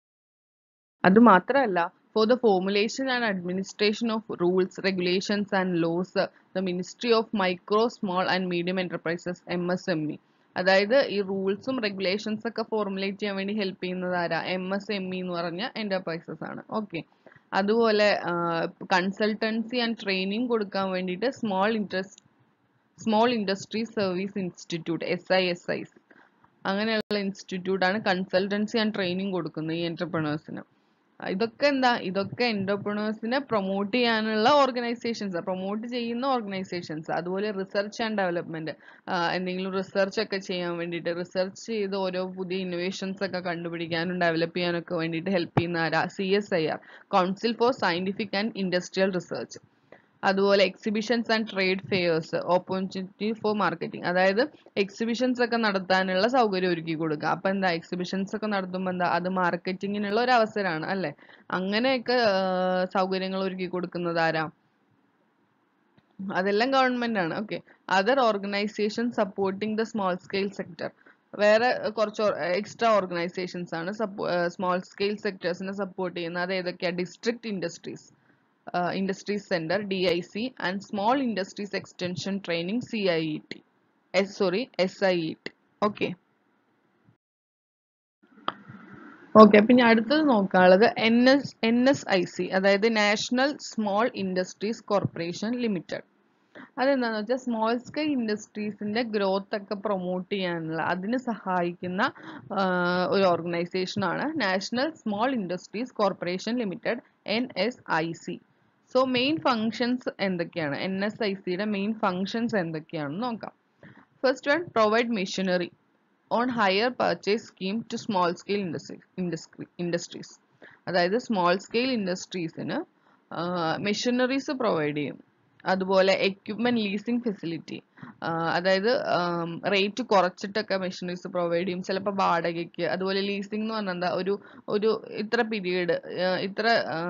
അത് മാത്രമല്ല for the formulation and administration of rules regulations and laws the ministry of micro small and medium enterprises M S M E അതായത് ഈ റൂൾസും റെഗുലേഷൻസ് ഒക്കെ ഫോർമുലേറ്റ് ചെയ്യാൻ വേണ്ടി ഹെൽപ്പ് ചെയ്യുന്നത് ആരാ എം എസ് എം ഇ എന്ന് പറഞ്ഞ എന്റർപ്രൈസസ് ആണ് ഓക്കെ അതുപോലെ കൺസൾട്ടൻസി ആൻഡ് ട്രെയിനിങ് കൊടുക്കാൻ വേണ്ടിയിട്ട് small interest small industry service institute S I S I's അങ്ങനെയുള്ള ഇൻസ്റ്റിറ്റ്യൂട്ട് ആണ് കൺസൾട്ടൻസി ആൻഡ് ട്രെയിനിങ് കൊടുക്കുന്നത് ഈ എന്റർപ്രണേഴ്സിന് ഇതൊക്കെ എന്താ ഇതൊക്കെ എന്റർപ്രണേഴ്സിനെ പ്രൊമോട്ട് ചെയ്യാനുള്ള ഓർഗനൈസേഷൻസ് പ്രൊമോട്ട് ചെയ്യുന്ന ഓർഗനൈസേഷൻസ് അതുപോലെ റിസർച്ച് ആൻഡ് ഡെവലപ്മെന്റ് എന്തെങ്കിലും റിസർച്ച് ഒക്കെ ചെയ്യാൻ വേണ്ടിയിട്ട് റിസർച്ച് ചെയ്ത് ഓരോ പുതിയ ഇന്നോവേഷൻസ് ഒക്കെ കണ്ടുപിടിക്കാനും ഡെവലപ്പ് ചെയ്യാനൊക്കെ വേണ്ടിയിട്ട് ഹെൽപ്പ് ചെയ്യുന്ന ആരാ C S I R council for scientific and industrial research അതുപോലെ exhibitions and trade fairs opportunity for marketing അതായത് എക്സിബിഷൻസ് ഒക്കെ നടത്താനുള്ള സൗകര്യം ഒരുക്കി കൊടുക്കുക അപ്പൊ എന്താ എക്സിബിഷൻസ് ഒക്കെ നടത്തുമ്പോൾ എന്താ അത് മാർക്കറ്റിങ്ങിനുള്ള ഒരു അവസരമാണ് അല്ലെ അങ്ങനെയൊക്കെ സൗകര്യങ്ങൾ ഒരുക്കി കൊടുക്കുന്നത് ആരാ അതെല്ലാം ഗവൺമെന്റ് ആണ് okay other organization supporting the small scale sector വേറെ കുറച്ച് എക്സ്ട്രാ ഓർഗനൈസേഷൻസ് ആണ് സ്മോൾ സ്കെയിൽ സെക്ടേഴ്സിനെ സപ്പോർട്ട് ചെയ്യുന്നത് അത് ഏതൊക്കെയാ district industries industries centre D I C and small industries extension training C I E T S sorry S I E T okay okay പിന്നെ അടുത്തത് നോക്കാനുള്ളത് N S N S I C അതായത് national small industries corporation limited അതെന്താന്ന് വെച്ചാൽ സ്മോൾ സ്കെയിൽ ഇൻഡസ്ട്രീസിന്റെ ഗ്രോത്ത് ഒക്കെ പ്രൊമോട്ട് ചെയ്യാനുള്ള അതിന് സഹായിക്കുന്ന ഒരു ഓർഗനൈസേഷൻ ആണ് national small industries corporation limited N S I C so main functions എന്തൊക്കെയാണ് എൻ എസ് ഐ സിയുടെ മെയിൻ ഫങ്ഷൻസ് എന്തൊക്കെയാണെന്ന് നോക്കാം first one provide machinery on hire purchase scheme to small scale industry industries അതായത് സ്മോൾ സ്കെയിൽ ഇൻഡസ്ട്രീസിന് മെഷീനറീസ് പ്രൊവൈഡ് ചെയ്യും അതുപോലെ എക്യുപ്മെന്റ് ലീസിംഗ് ഫെസിലിറ്റി അതായത് റേറ്റ് കുറച്ചിട്ടൊക്കെ മെഷീനറീസ് പ്രൊവൈഡ് ചെയ്യും ചിലപ്പോൾ വാടകയ്ക്ക് അതുപോലെ ലീസിംഗ് എന്ന് പറഞ്ഞാൽ എന്താ ഒരു ഒരു ഇത്ര പീരീഡ് ഇത്ര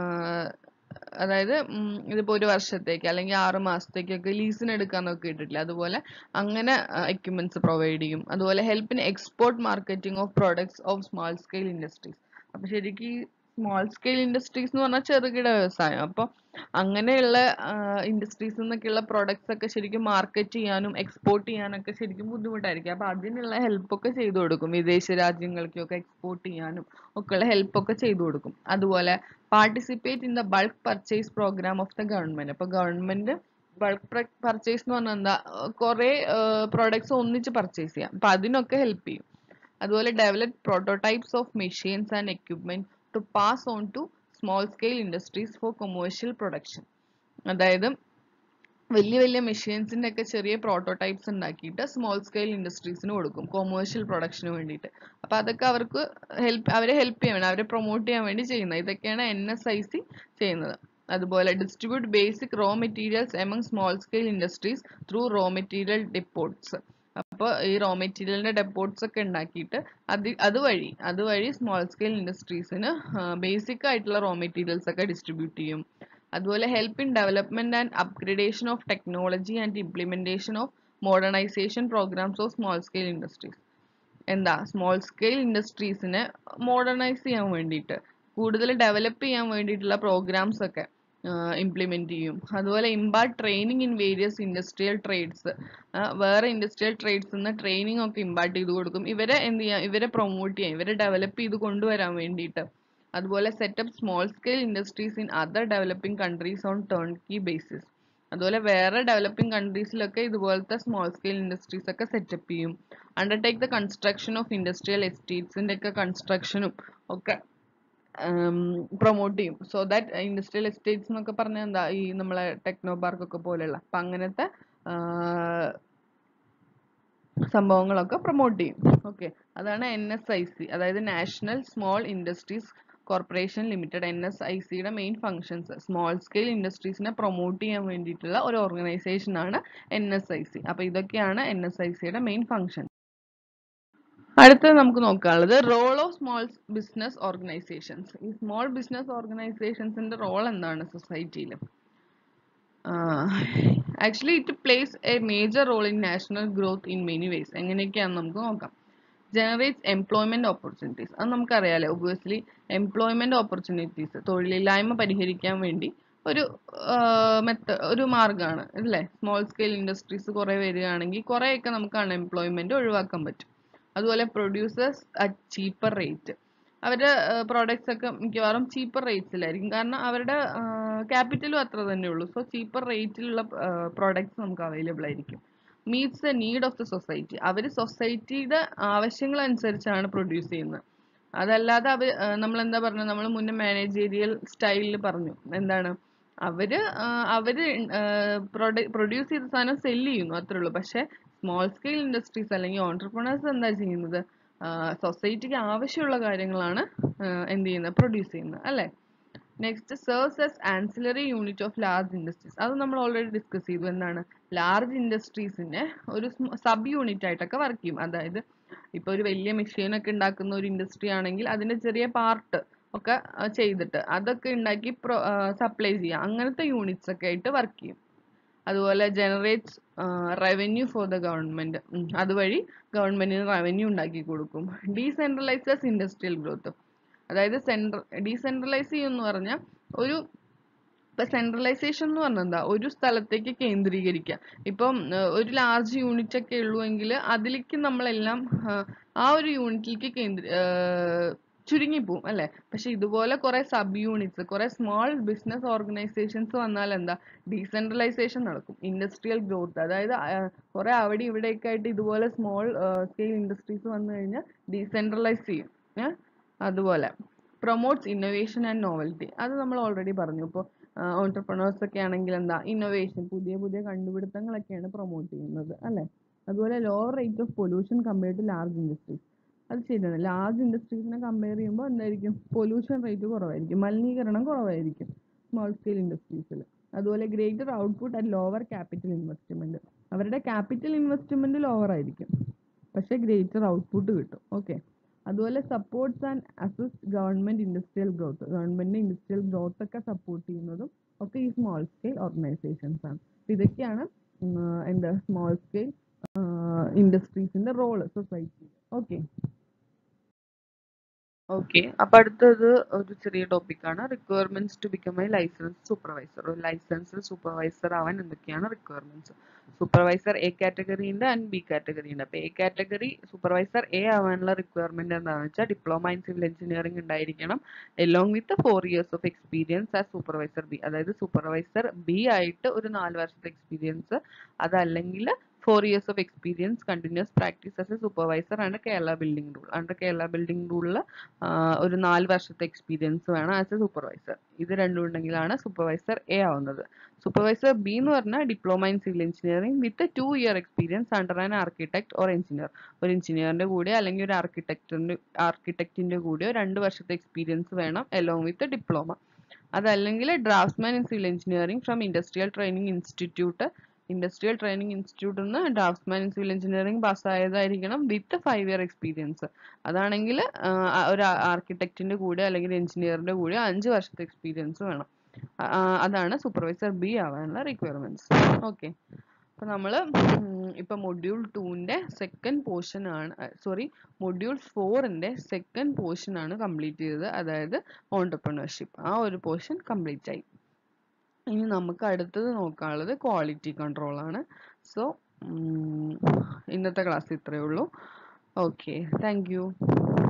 അതായത് ഇതിപ്പോൾ ഒരു വർഷത്തേക്ക് അല്ലെങ്കിൽ ആറ് മാസത്തേക്കൊക്കെ ലീസിന് എടുക്കാന്നൊക്കെ ഇട്ടിട്ടില്ല അതുപോലെ അങ്ങനെ എക്യുപ്മെന്റ്സ് പ്രൊവൈഡ് ചെയ്യും അതുപോലെ help in export marketing of products of small scale industries അപ്പൊ ശരിക്കും സ്മോൾ സ്കെയിൽ ഇൻഡസ്ട്രീസ് എന്ന് പറഞ്ഞാൽ ചെറുകിട വ്യവസായം അപ്പോൾ അങ്ങനെയുള്ള ഇൻഡസ്ട്രീസ് നിന്നൊക്കെയുള്ള പ്രോഡക്ട്സ് ഒക്കെ ശരിക്കും മാർക്കറ്റ് ചെയ്യാനും എക്സ്പോർട്ട് ചെയ്യാനൊക്കെ ശരിക്കും ബുദ്ധിമുട്ടായിരിക്കും അപ്പോൾ അതിനുള്ള ഹെൽപ്പ് ഒക്കെ ചെയ്തു കൊടുക്കും വിദേശ രാജ്യങ്ങളിലേക്കൊക്കെ എക്സ്പോർട്ട് ചെയ്യാനും ഒക്കെയുള്ള ഹെൽപ്പ് ഒക്കെ ചെയ്തു കൊടുക്കും അതുപോലെ participate in the bulk purchase programme of the government അപ്പോൾ ഗവൺമെന്റ് ബൾക്ക് പർച്ചേസ് എന്ന് പറഞ്ഞാൽ എന്താ കുറേ പ്രോഡക്ട്സ് ഒന്നിച്ച് പർച്ചേസ് ചെയ്യാം അപ്പോൾ അതിനൊക്കെ ഹെൽപ്പ് ചെയ്യും അതുപോലെ develop prototypes of machines and equipment to pass on to small scale industries for commercial production അതായത് വലിയ വലിയ മെഷീൻസിന്റെ ഒക്കെ ചെറിയ പ്രോട്ടോടൈപ്സ് ഉണ്ടാക്കിയിട്ട് സ്മോൾ സ്കെയിൽ ഇൻഡസ്ട്രീസിന് കൊടുക്കും കൊമേഴ്ഷ്യൽ പ്രൊഡക്ഷന് വേണ്ടിയിട്ട് അപ്പൊ അതൊക്കെ അവർക്ക് ഹെൽപ്പ് അവരെ ഹെൽപ്പ് ചെയ്യാൻ വേണ്ടി അവരെ പ്രൊമോട്ട് ചെയ്യാൻ വേണ്ടി ചെയ്യുന്നത് ഇതൊക്കെയാണ് എൻ എസ് ഐ സി ചെയ്യുന്നത് അതുപോലെ distribute basic raw materials among small scale industries through raw material depots അപ്പോൾ ഈ റോ മെറ്റീരിയലിന്റെ ഡെപ്പോട്ട്സ് ഒക്കെ ഉണ്ടാക്കിയിട്ട് അത് അതുവഴി അതുവഴി സ്മോൾ സ്കെയിൽ ഇൻഡസ്ട്രീസിന് ബേസിക് ആയിട്ടുള്ള റോ മെറ്റീരിയൽസ് ഒക്കെ ഡിസ്ട്രിബ്യൂട്ട് ചെയ്യും അതുപോലെ help in development and upgradation of technology and implementation of modernization programmes of small scale industries എന്താ സ്മോൾ സ്കെയിൽ ഇൻഡസ്ട്രീസിനെ മോഡേണൈസ് ചെയ്യാൻ വേണ്ടിയിട്ട് കൂടുതൽ ഡെവലപ്പ് ചെയ്യാൻ വേണ്ടിയിട്ടുള്ള പ്രോഗ്രാംസ് ഒക്കെ ഇംപ്ലിമെന്റ് ചെയ്യും അതുപോലെ impart training in various industrial trades വേറെ ഇൻഡസ്ട്രിയൽ ട്രേഡ്സ് നിന്ന് ട്രെയിനിങ് ഒക്കെ ഇമ്പാർട്ട് ചെയ്ത് കൊടുക്കും ഇവരെ എന്ത് ചെയ്യാം ഇവരെ പ്രൊമോട്ട് ചെയ്യാം ഇവരെ ഡെവലപ്പ് ചെയ്ത് കൊണ്ടുവരാൻ വേണ്ടിയിട്ട് അതുപോലെ set up small scale industries in other developing countries on turn key basis അതുപോലെ വേറെ ഡെവലപ്പിംഗ് കൺട്രീസിലൊക്കെ ഇതുപോലത്തെ സ്മോൾ സ്കെയിൽ ഇൻഡസ്ട്രീസ് ഒക്കെ സെറ്റപ്പ് ചെയ്യും undertake the construction of industrial എസ്റ്റേറ്റ്സിന്റെ ഒക്കെ കൺസ്ട്രക്ഷനും ഒക്കെ പ്രൊമോട്ട് ചെയ്യും സോ ദാറ്റ് ഇൻഡസ്ട്രിയൽ എസ്റ്റേറ്റ്സ് എന്നൊക്കെ പറഞ്ഞാൽ എന്താ ഈ നമ്മളെ ടെക്നോ പാർക്ക് ഒക്കെ പോലെയുള്ള അപ്പൊ അങ്ങനത്തെ സംഭവങ്ങളൊക്കെ പ്രൊമോട്ട് ചെയ്യും ഓക്കെ അതാണ് എൻ എസ് ഐ സി അതായത് national small industries corporation limited N S I സിയുടെ മെയിൻ ഫങ്ഷൻസ് സ്മോൾ സ്കെയിൽ ഇൻഡസ്ട്രീസിനെ പ്രൊമോട്ട് ചെയ്യാൻ വേണ്ടിയിട്ടുള്ള ഒരു ഓർഗനൈസേഷൻ ആണ് എൻ എസ് ഐ സി അപ്പൊ ഇതൊക്കെയാണ് എൻ എസ് ഐ സിയുടെ മെയിൻ ഫങ്ഷൻ അടുത്തത് നമുക്ക് നോക്കാനുള്ളത് role of small business organizations ഈ സ്മോൾ ബിസിനസ് ഓർഗനൈസേഷൻസിന്റെ റോൾ എന്താണ് സൊസൈറ്റിയിൽ actually it plays a major role in national growth in many ways എങ്ങനെയൊക്കെയാണെന്ന് നമുക്ക് നോക്കാം ജനറേറ്റ്സ് എംപ്ലോയ്മെന്റ് ഓപ്പർച്യൂണിറ്റീസ് അത് നമുക്കറിയാലോ ഒബിയസ്ലി എംപ്ലോയ്മെന്റ് ഓപ്പർച്യൂണിറ്റീസ് തൊഴിലില്ലായ്മ പരിഹരിക്കാൻ വേണ്ടി ഒരു മെത്ത ഒരു മാർഗ്ഗമാണ് അല്ലേ സ്മോൾ സ്കെയിൽ ഇൻഡസ്ട്രീസ് കുറേ വരികയാണെങ്കിൽ കുറേയൊക്കെ നമുക്ക് അൺഎംപ്ലോയ്മെന്റ് ഒഴിവാക്കാൻ പറ്റും അതുപോലെ പ്രൊഡ്യൂസേഴ്സ് അറ്റ് ചീപ്പർ റേറ്റ് അവരുടെ പ്രോഡക്ട്സ് ഒക്കെ മിക്കവാറും ചീപ്പർ റേറ്റ്സിലായിരിക്കും കാരണം അവരുടെ ക്യാപിറ്റലും അത്ര തന്നെ ഉള്ളൂ സോ ചീപ്പർ റേറ്റിലുള്ള പ്രോഡക്ട്സ് നമുക്ക് അവൈലബിൾ ആയിരിക്കും meets the need of the society അവർ സൊസൈറ്റിയുടെ ആവശ്യങ്ങൾ അനുസരിച്ചാണ് പ്രൊഡ്യൂസ് ചെയ്യുന്നത് അതല്ലാതെ അവർ നമ്മൾ എന്താ പറഞ്ഞത് നമ്മൾ മുന്നേ മാനേജീരിയൽ സ്റ്റൈലിൽ പറഞ്ഞു എന്താണ് അവര് അവര് പ്രൊഡ്യൂസ് ചെയ്ത സാധനം സെല്ല് ചെയ്യുന്നു അത്രേ ഉള്ളൂ പക്ഷെ സ്മോൾ സ്കെയിൽ ഇൻഡസ്ട്രീസ് അല്ലെങ്കിൽ ഓൺടർപ്രണേഴ്സ് എന്താ ചെയ്യുന്നത് സൊസൈറ്റിക്ക് ആവശ്യമുള്ള കാര്യങ്ങളാണ് എന്ത് ചെയ്യുന്നത് പ്രൊഡ്യൂസ് ചെയ്യുന്നത് അല്ലേ next serves as ancillary unit of large industries അത് നമ്മൾ ഓൾറെഡി ഡിസ്കസ് ചെയ്തു എന്താണ് ലാർജ് ഇൻഡസ്ട്രീസിന്റെ ഒരു സബ് യൂണിറ്റ് ആയിട്ടൊക്കെ വർക്ക് ചെയ്യും അതായത് ഇപ്പൊ ഒരു വലിയ മെഷീൻ ഒക്കെ ഉണ്ടാക്കുന്ന ഒരു ഇൻഡസ്ട്രി ആണെങ്കിൽ അതിന്റെ ചെറിയ പാർട്ട് ഒക്കെ ചെയ്തിട്ട് അതൊക്കെ ഉണ്ടാക്കി സപ്ലൈ ചെയ്യാം അങ്ങനത്തെ യൂണിറ്റ്സ് ഒക്കെ ആയിട്ട് വർക്ക് ചെയ്യും അതുപോലെ generates revenue for the government അതുവഴി ഗവൺമെന്റിന് റവന്യൂ ഉണ്ടാക്കി കൊടുക്കും ഡീസെൻട്രലൈസേഴ്സ് ഇൻഡസ്ട്രിയൽ ഗ്രോത്ത് അതായത് സെൻട്ര ഡീസെൻട്രലൈസ് ചെയ്യുമെന്ന് പറഞ്ഞാൽ ഒരു ഇപ്പൊ സെൻട്രലൈസേഷൻ എന്ന് പറഞ്ഞാൽ എന്താ ഒരു സ്ഥലത്തേക്ക് കേന്ദ്രീകരിക്കുക ഇപ്പം ഏർ ഒരു ലാർജ് യൂണിറ്റ് ഒക്കെ ഉള്ളുവെങ്കിൽ അതിലേക്ക് നമ്മളെല്ലാം ആഹ് ആ ഒരു യൂണിറ്റിലേക്ക് കേന്ദ്ര ഏർ ചുരുങ്ങിപ്പോവും അല്ലെ പക്ഷെ ഇതുപോലെ കുറെ സബ് യൂണിറ്റ്സ് കുറെ സ്മോൾ ബിസിനസ് ഓർഗനൈസേഷൻസ് വന്നാൽ എന്താ ഡീസെൻട്രലൈസേഷൻ നടക്കും ഇൻഡസ്ട്രിയൽ ഗ്രോത്ത് അതായത് കുറെ അവിടെ ഇവിടെയൊക്കെ ആയിട്ട് ഇതുപോലെ സ്മോൾ സ്കെയിൽ ഇൻഡസ്ട്രീസ് വന്നു കഴിഞ്ഞാൽ ഡീസെൻട്രലൈസ് ചെയ്യും ഏഹ് അതുപോലെ പ്രൊമോട്ട്സ് ഇന്നോവേഷൻ ആൻഡ് നോവൽറ്റി അത് നമ്മൾ ഓൾറെഡി പറഞ്ഞു ഇപ്പോൾ ഓൺടർപ്രണേഴ്സ് ഒക്കെ ആണെങ്കിൽ എന്താ ഇന്നോവേഷൻ പുതിയ പുതിയ കണ്ടുപിടുത്തങ്ങളൊക്കെയാണ് പ്രൊമോട്ട് ചെയ്യുന്നത് അല്ലേ അതുപോലെ lower rate of pollution compared to large industries അത് ശരിയാണ് ലാർജ് ഇൻഡസ്ട്രീസിനെ കമ്പയർ ചെയ്യുമ്പോൾ എന്തായിരിക്കും പൊല്യൂഷൻ റേറ്റ് കുറവായിരിക്കും മലിനീകരണം കുറവായിരിക്കും സ്മോൾ സ്കെയിൽ ഇൻഡസ്ട്രീസിൽ അതുപോലെ greater output and lower capital investment അവരുടെ ക്യാപിറ്റൽ ഇൻവെസ്റ്റ്മെന്റ് ലോവർ ആയിരിക്കും പക്ഷേ ഗ്രേറ്റർ ഔട്ട്പുട്ട് കിട്ടും ഓക്കെ അതുപോലെ supports and assist government industrial growth ഗവൺമെന്റിന്റെ ഇൻഡസ്ട്രിയൽ ഗ്രോത്ത് ഒക്കെ സപ്പോർട്ട് ചെയ്യുന്നതും ഒക്കെ ഈ സ്മോൾ സ്കെയിൽ ഓർഗനൈസേഷൻസ് ആണ് അപ്പൊ ഇതൊക്കെയാണ് ഉം, എന്താ സ്മോൾ സ്കെയിൽ ഇൻഡസ്ട്രീസിന്റെ റോള് സൊസൈറ്റി ഓക്കെ ഓക്കെ അപ്പൊ അടുത്തത് ഒരു ചെറിയ ടോപ്പിക്കാണ് requirements to become a licence supervisor ഒരു ലൈസൻസ് സൂപ്പർവൈസർ ആവാൻ എന്തൊക്കെയാണ് റിക്വയർമെന്റ്സ് സൂപ്പർവൈസർ എ കാറ്റഗറി ഉണ്ട് ആൻഡ് ബി കാറ്റഗറി ഉണ്ട് അപ്പൊ എ കാറ്റഗറി സൂപ്പർവൈസർ എ ആവാനുള്ള റിക്വയർമെന്റ് എന്താണെന്ന് വെച്ചാൽ ഡിപ്ലോമ ഇൻ സിവിൽ എഞ്ചിനീയറിംഗ് ഉണ്ടായിരിക്കണം along with four years of experience as supervisor B അതായത് സൂപ്പർവൈസർ ബി ആയിട്ട് ഒരു നാല് വർഷത്തെ എക്സ്പീരിയൻസ് അതല്ലെങ്കിൽ four years of experience continuous practice as a supervisor ആണ് Kerala building rule under Kerala building റൂളിൽ ഒരു നാല് വർഷത്തെ എക്സ്പീരിയൻസ് വേണം ആസ് എ സൂപ്പർവൈസർ ഇത് രണ്ടും ഉണ്ടെങ്കിലാണ് സൂപ്പർവൈസർ എ ആവുന്നത് സൂപ്പർവൈസർ ബി എന്ന് പറഞ്ഞാൽ diploma in civil engineering with two year experience under an architect or engineer ഒരു എഞ്ചിനീയറിന്റെ കൂടെ അല്ലെങ്കിൽ ഒരു ആർക്കിടെക്ടിന്റെ ആർക്കിടെക്റ്റിന്റെ കൂടെയോ രണ്ട് വർഷത്തെ എക്സ്പീരിയൻസ് വേണം എലോങ് വിത്ത് ഡിപ്ലോമ അതല്ലെങ്കിൽ draftsman in civil engineering from industrial training institute industrial training ഇൻസ്റ്റിറ്റ്യൂട്ടിൽ നിന്ന് ഡ്രാഫ്റ്റ്സ്മാൻ ഇൻ സിവിൽ എഞ്ചിനീയറിംഗ് പാസ്സായതായിരിക്കണം വിത്ത് ഫൈവ് ഇയർ എക്സ്പീരിയൻസ് അതാണെങ്കിൽ ഒരു ആർക്കിടെക്റ്റിന്റെ കൂടെ അല്ലെങ്കിൽ എഞ്ചിനീയറിന്റെ കൂടെ അഞ്ച് വർഷത്തെ എക്സ്പീരിയൻസ് വേണം ആ, ആ, അതാണ് സൂപ്പർവൈസർ ബി ആവാനുള്ള റിക്വയർമെന്റ്സ് ഓക്കെ അപ്പൊ നമ്മൾ ഇപ്പൊ മൊഡ്യൂൾ ടൂവിന്റെ സെക്കൻഡ് പോർഷൻ ആണ് സോറി മൊഡ്യൂൾ ഫോറിന്റെ സെക്കൻഡ് പോർഷൻ ആണ് കംപ്ലീറ്റ് ചെയ്തത് അതായത് ഓണ്ടർപ്രണർഷിപ്പ് ആ ഒരു പോർഷൻ കംപ്ലീറ്റ് ആയി ഇനി നമുക്ക് അടുത്തത് നോക്കാനുള്ളത് ക്വാളിറ്റി കൺട്രോൾ ആണ് സോ ഇന്നത്തെ ക്ലാസ് ഇത്രയേ ഉള്ളൂ ഓക്കെ താങ്ക് യു